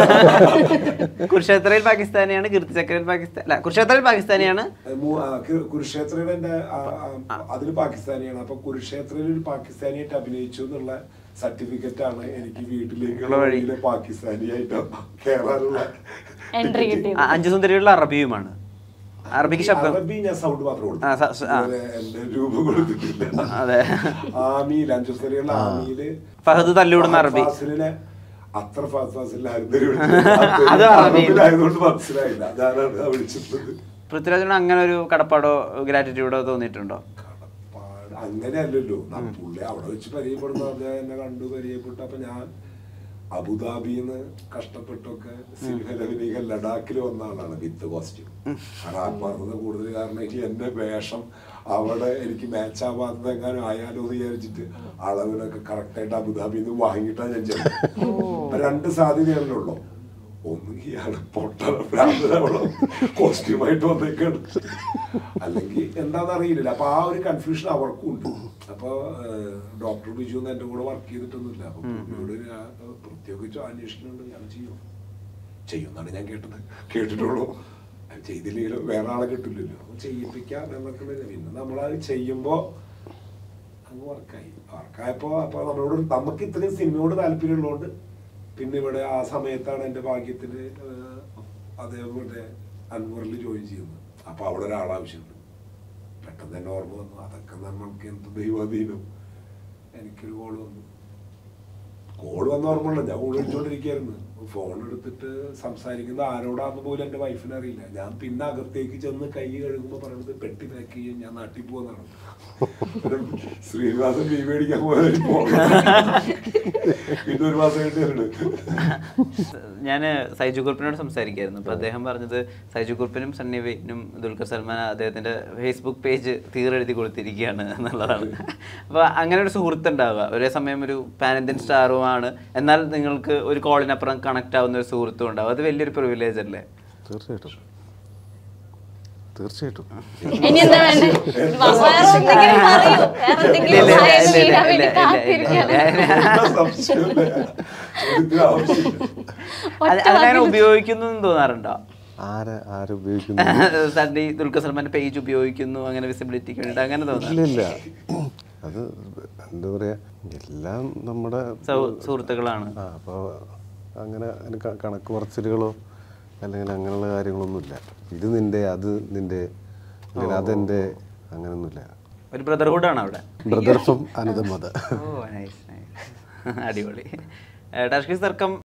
കുരുക്ഷേത്രയിൽ പാകിസ്ഥാനിയാണ് കീർത്തിചക്രയിൽ പാകിസ്ഥാൻ അല്ല കുരുക്ഷേത്രയിൽ പാകിസ്ഥാനിയാണ് മൂ- ആ, കു- കുരുക്ഷേത്രയുടെ എന്റെ അതിൽ പാകിസ്ഥാനിയാണ് അപ്പൊ കുരുക്ഷേത്രയിൽ ഒരു പാകിസ്ഥാനിയായിട്ട് അഭിനയിച്ചു എന്നുള്ള സർട്ടിഫിക്കറ്റ് ആണ് എനിക്ക് വീട്ടിലേക്കുള്ള വഴിയിലെ പാകിസ്ഥാനിയായിട്ട് കേറാനുള്ള Entry കിട്ടിയത്. ആ, അഞ്ചു സുന്ദരികളിൽ അറബിയുമാണ് അറബിക്ക് ശബ്ദം അറബി ഞാൻ സൗണ്ട് മാത്രം കൊടുത്തു ആ, സ- സ- ആ. ഇതുവരെ എന്റെ രൂപം കൊടുത്തിട്ടില്ല അതെ ആമിയിൽ അഞ്ചു സ്ഥലങ്ങളിലെ ആമിയില് ഫഹദ് തല്ലുവിടുന്ന അറബി. ഫാസിലിനെ അത്ര ഫാസ് ഫാസിലായിരുന്നു അത് അറബിയിൽ. ആയതുകൊണ്ട് മനസ്സിലായില്ല അതാണ് വിളിച്ചിട്ടത് പൃഥ്വിരാജിന് അങ്ങനെ ഒരു കടപ്പാടോ ഗ്രാറ്റിറ്റ്യൂഡോ തോന്നിയിട്ടുണ്ടോ കടപ്പാട് അങ്ങനെയല്ലല്ലോ ന- പുള്ളി അവിടെ വെച്ച് പരിചയപ്പെടുന്ന അദ്ദേഹം എന്നെ കണ്ടു പരിചയപ്പെട്ടു അപ്പൊ ഞാൻ അബുദാബിന്ന് കഷ്ടപ്പെട്ടൊക്കെ സിനിമയിൽ അഭിനയിക്കാൻ ലഡാക്കിൽ വന്ന ആളാണ് വിത്ത് കോസ്റ്റ്യൂം കാരണം ആ പറഞ്ഞത് കൂടുതൽ കാരണം എനിക്ക് എന്റെ വേഷം അവിടെ എനിക്ക് മാച്ച് ആവാത്തത് എങ്ങാനും ആയാലോ എന്ന് വിചാരിച്ചിട്ട് അളവിലൊക്കെ കറക്റ്റായിട്ട് അബുദാബിയിൽ നിന്ന് വാങ്ങിയിട്ടാണ് ഞാൻ ചെയ്തത് അപ്പൊ രണ്ട് സാധ്യതയാണല്ലോ ഒന്ന് ഇയാള് പൊട്ടണോ കോസ്റ്റ്യൂമായിട്ട് വന്നേക്കാണ് അല്ലെങ്കിൽ എന്താണെന്ന് അറിയില്ല അപ്പൊ ആ ഒരു കൺഫ്യൂഷൻ അവർക്കും ഉണ്ട് അപ്പൊ ഡോക്ടർ ബിജു ഒന്നും എന്റെ കൂടെ വർക്ക് ചെയ്തിട്ടൊന്നുമില്ല അപ്പൊ പുള്ളിയോട് ഞാൻ പ്രത്യേകിച്ച് അന്വേഷണമുണ്ട് ഞാൻ ചെയ്യും ചെയ്യുമെന്നാണ് ഞാൻ കേട്ടത് കേട്ടിട്ടുള്ളൂ അത് ചെയ്തില്ലെങ്കിലും വേറെ ആളെ കിട്ടില്ലല്ലോ അപ്പൊ ചെയ്യിപ്പിക്കാം എന്നൊക്കെ ഉള്ളത്. പിന്നെ നമ്മളത് ചെയ്യുമ്പോ അങ്ങ് വർക്കായി വർക്കായപ്പോ അപ്പൊ നമ്മളോട് നമുക്ക് ഇത്രയും സിനിമയോട് താല്പര്യമുള്ളതുകൊണ്ട് പിന്നെ ഇവിടെ ആ സമയത്താണ് എൻ്റെ ഭാഗ്യത്തിന് ഏഹ്, അതേപോലെ അൻവറിൽ ജോയിൻ ചെയ്യുന്നത് അപ്പൊ അവിടെ ഒരാൾ ആവശ്യമുണ്ട് പെട്ടെന്ന് തന്നെ ഓർമ്മ വന്നു അതൊക്കെ നമ്മൾക്ക് എന്ത് ദൈവാധീനം എനിക്കൊരു കോള് വന്നു കോള് വന്ന ഓർമ്മയുള്ള ഞാൻ കോള് വിളിച്ചോണ്ടിരിക്കായിരുന്നു ഫോൺ എടുത്തിട്ട് സംസാരിക്കുന്നത് ആരോടാന്ന് പോലും എൻ്റെ വൈഫിന് അറിയില്ല ഞാൻ പിന്നെ അകത്തേക്ക് ചെന്ന് കൈ കഴുകുമ്പോൾ പറയുന്നത് പെട്ടി പാക്ക് ചെയ്യും ഞാൻ നാട്ടിൽ പോകുന്നതാണ് ശ്രീനിവാസൻ മീൻ മേടിക്കാൻ പോയാൽ പിന്നെ ഒരു മാസം കഴിഞ്ഞിട്ടുണ്ട് ഞാൻ സൈജു കുറുപ്പിനോട് സംസാരിക്കായിരുന്നു അപ്പൊ അദ്ദേഹം പറഞ്ഞത് സൈജു കുറുപ്പിനും സണ്ണി വെയിനും ദുൽഖർ സൽമാൻ അദ്ദേഹത്തിന്റെ ഫേസ്ബുക്ക് പേജ് തീരെഴുതി കൊടുത്തിരിക്കുകയാണ് എന്നുള്ളതാണ് അപ്പൊ അങ്ങനെ ഒരു സുഹൃത്ത് ഉണ്ടാവുക ഒരേ സമയം ഒരു പാൻ ഇന്ത്യൻ സ്റ്റാറുമാണ് എന്നാൽ നിങ്ങൾക്ക് ഒരു കോളിനപ്പുറം കണക്ട് ആവുന്ന ഒരു സുഹൃത്തും ഉണ്ടാവും അത് വലിയൊരു പ്രിവിലേജ് അല്ലേ തീർച്ചയായിട്ടും തീർച്ചയായിട്ടും ഇനി എന്താ വേണ്ടേ വേറെ എന്തെങ്കിലും പറയൂ വേറെ എന്തെങ്കിലും ഇല്ല, ഇല്ല, സഹായം ഇല്ല, ചെയ്യാൻ ഇല്ല, വേണ്ടി ഇല്ല, കാത്തിരിക്കുകയാണ് ഇല്ല, സംശയമില്ല ചോദ്യത്തിന് ആവശ്യമില്ല അത് അതങ്ങനെ ഉപയോഗിക്കുന്നു എന്ന് തോന്നാറുണ്ടോ ആരെ ആരുപയോഗിക്കുന്നു സണ്ണി ദുൽഖർ സൽമാന്റെ പേജ് ഉപയോഗിക്കുന്നു അങ്ങനെ വിസിബിലിറ്റിക്ക് വേണ്ടിയിട്ട് അങ്ങനെ ഇല്ല തോന്നാറ് ഇല്ല അത് എന്താ പറയാ എല്ലാം നമ്മുടെ സൗ- സുഹൃത്തുക്കളാണ് ആ അപ്പോൾ അങ്ങനെ അതിന് ക- കണക്ക് പറച്ചിലുകളോ അല്ലെങ്കിൽ അങ്ങനെയുള്ള കാര്യങ്ങളൊന്നുമില്ല ഇത് നിന്റെ അത് നിന്റെ അല്ലെങ്കിൽ അതെന്റെ അങ്ങനെയൊന്നുമില്ല ഒരു ബ്രദർഹുഡ് ആണ് അവിടെ brother from another mother oh nice nice അടിപൊളി ടാഷ്കി സർക്കം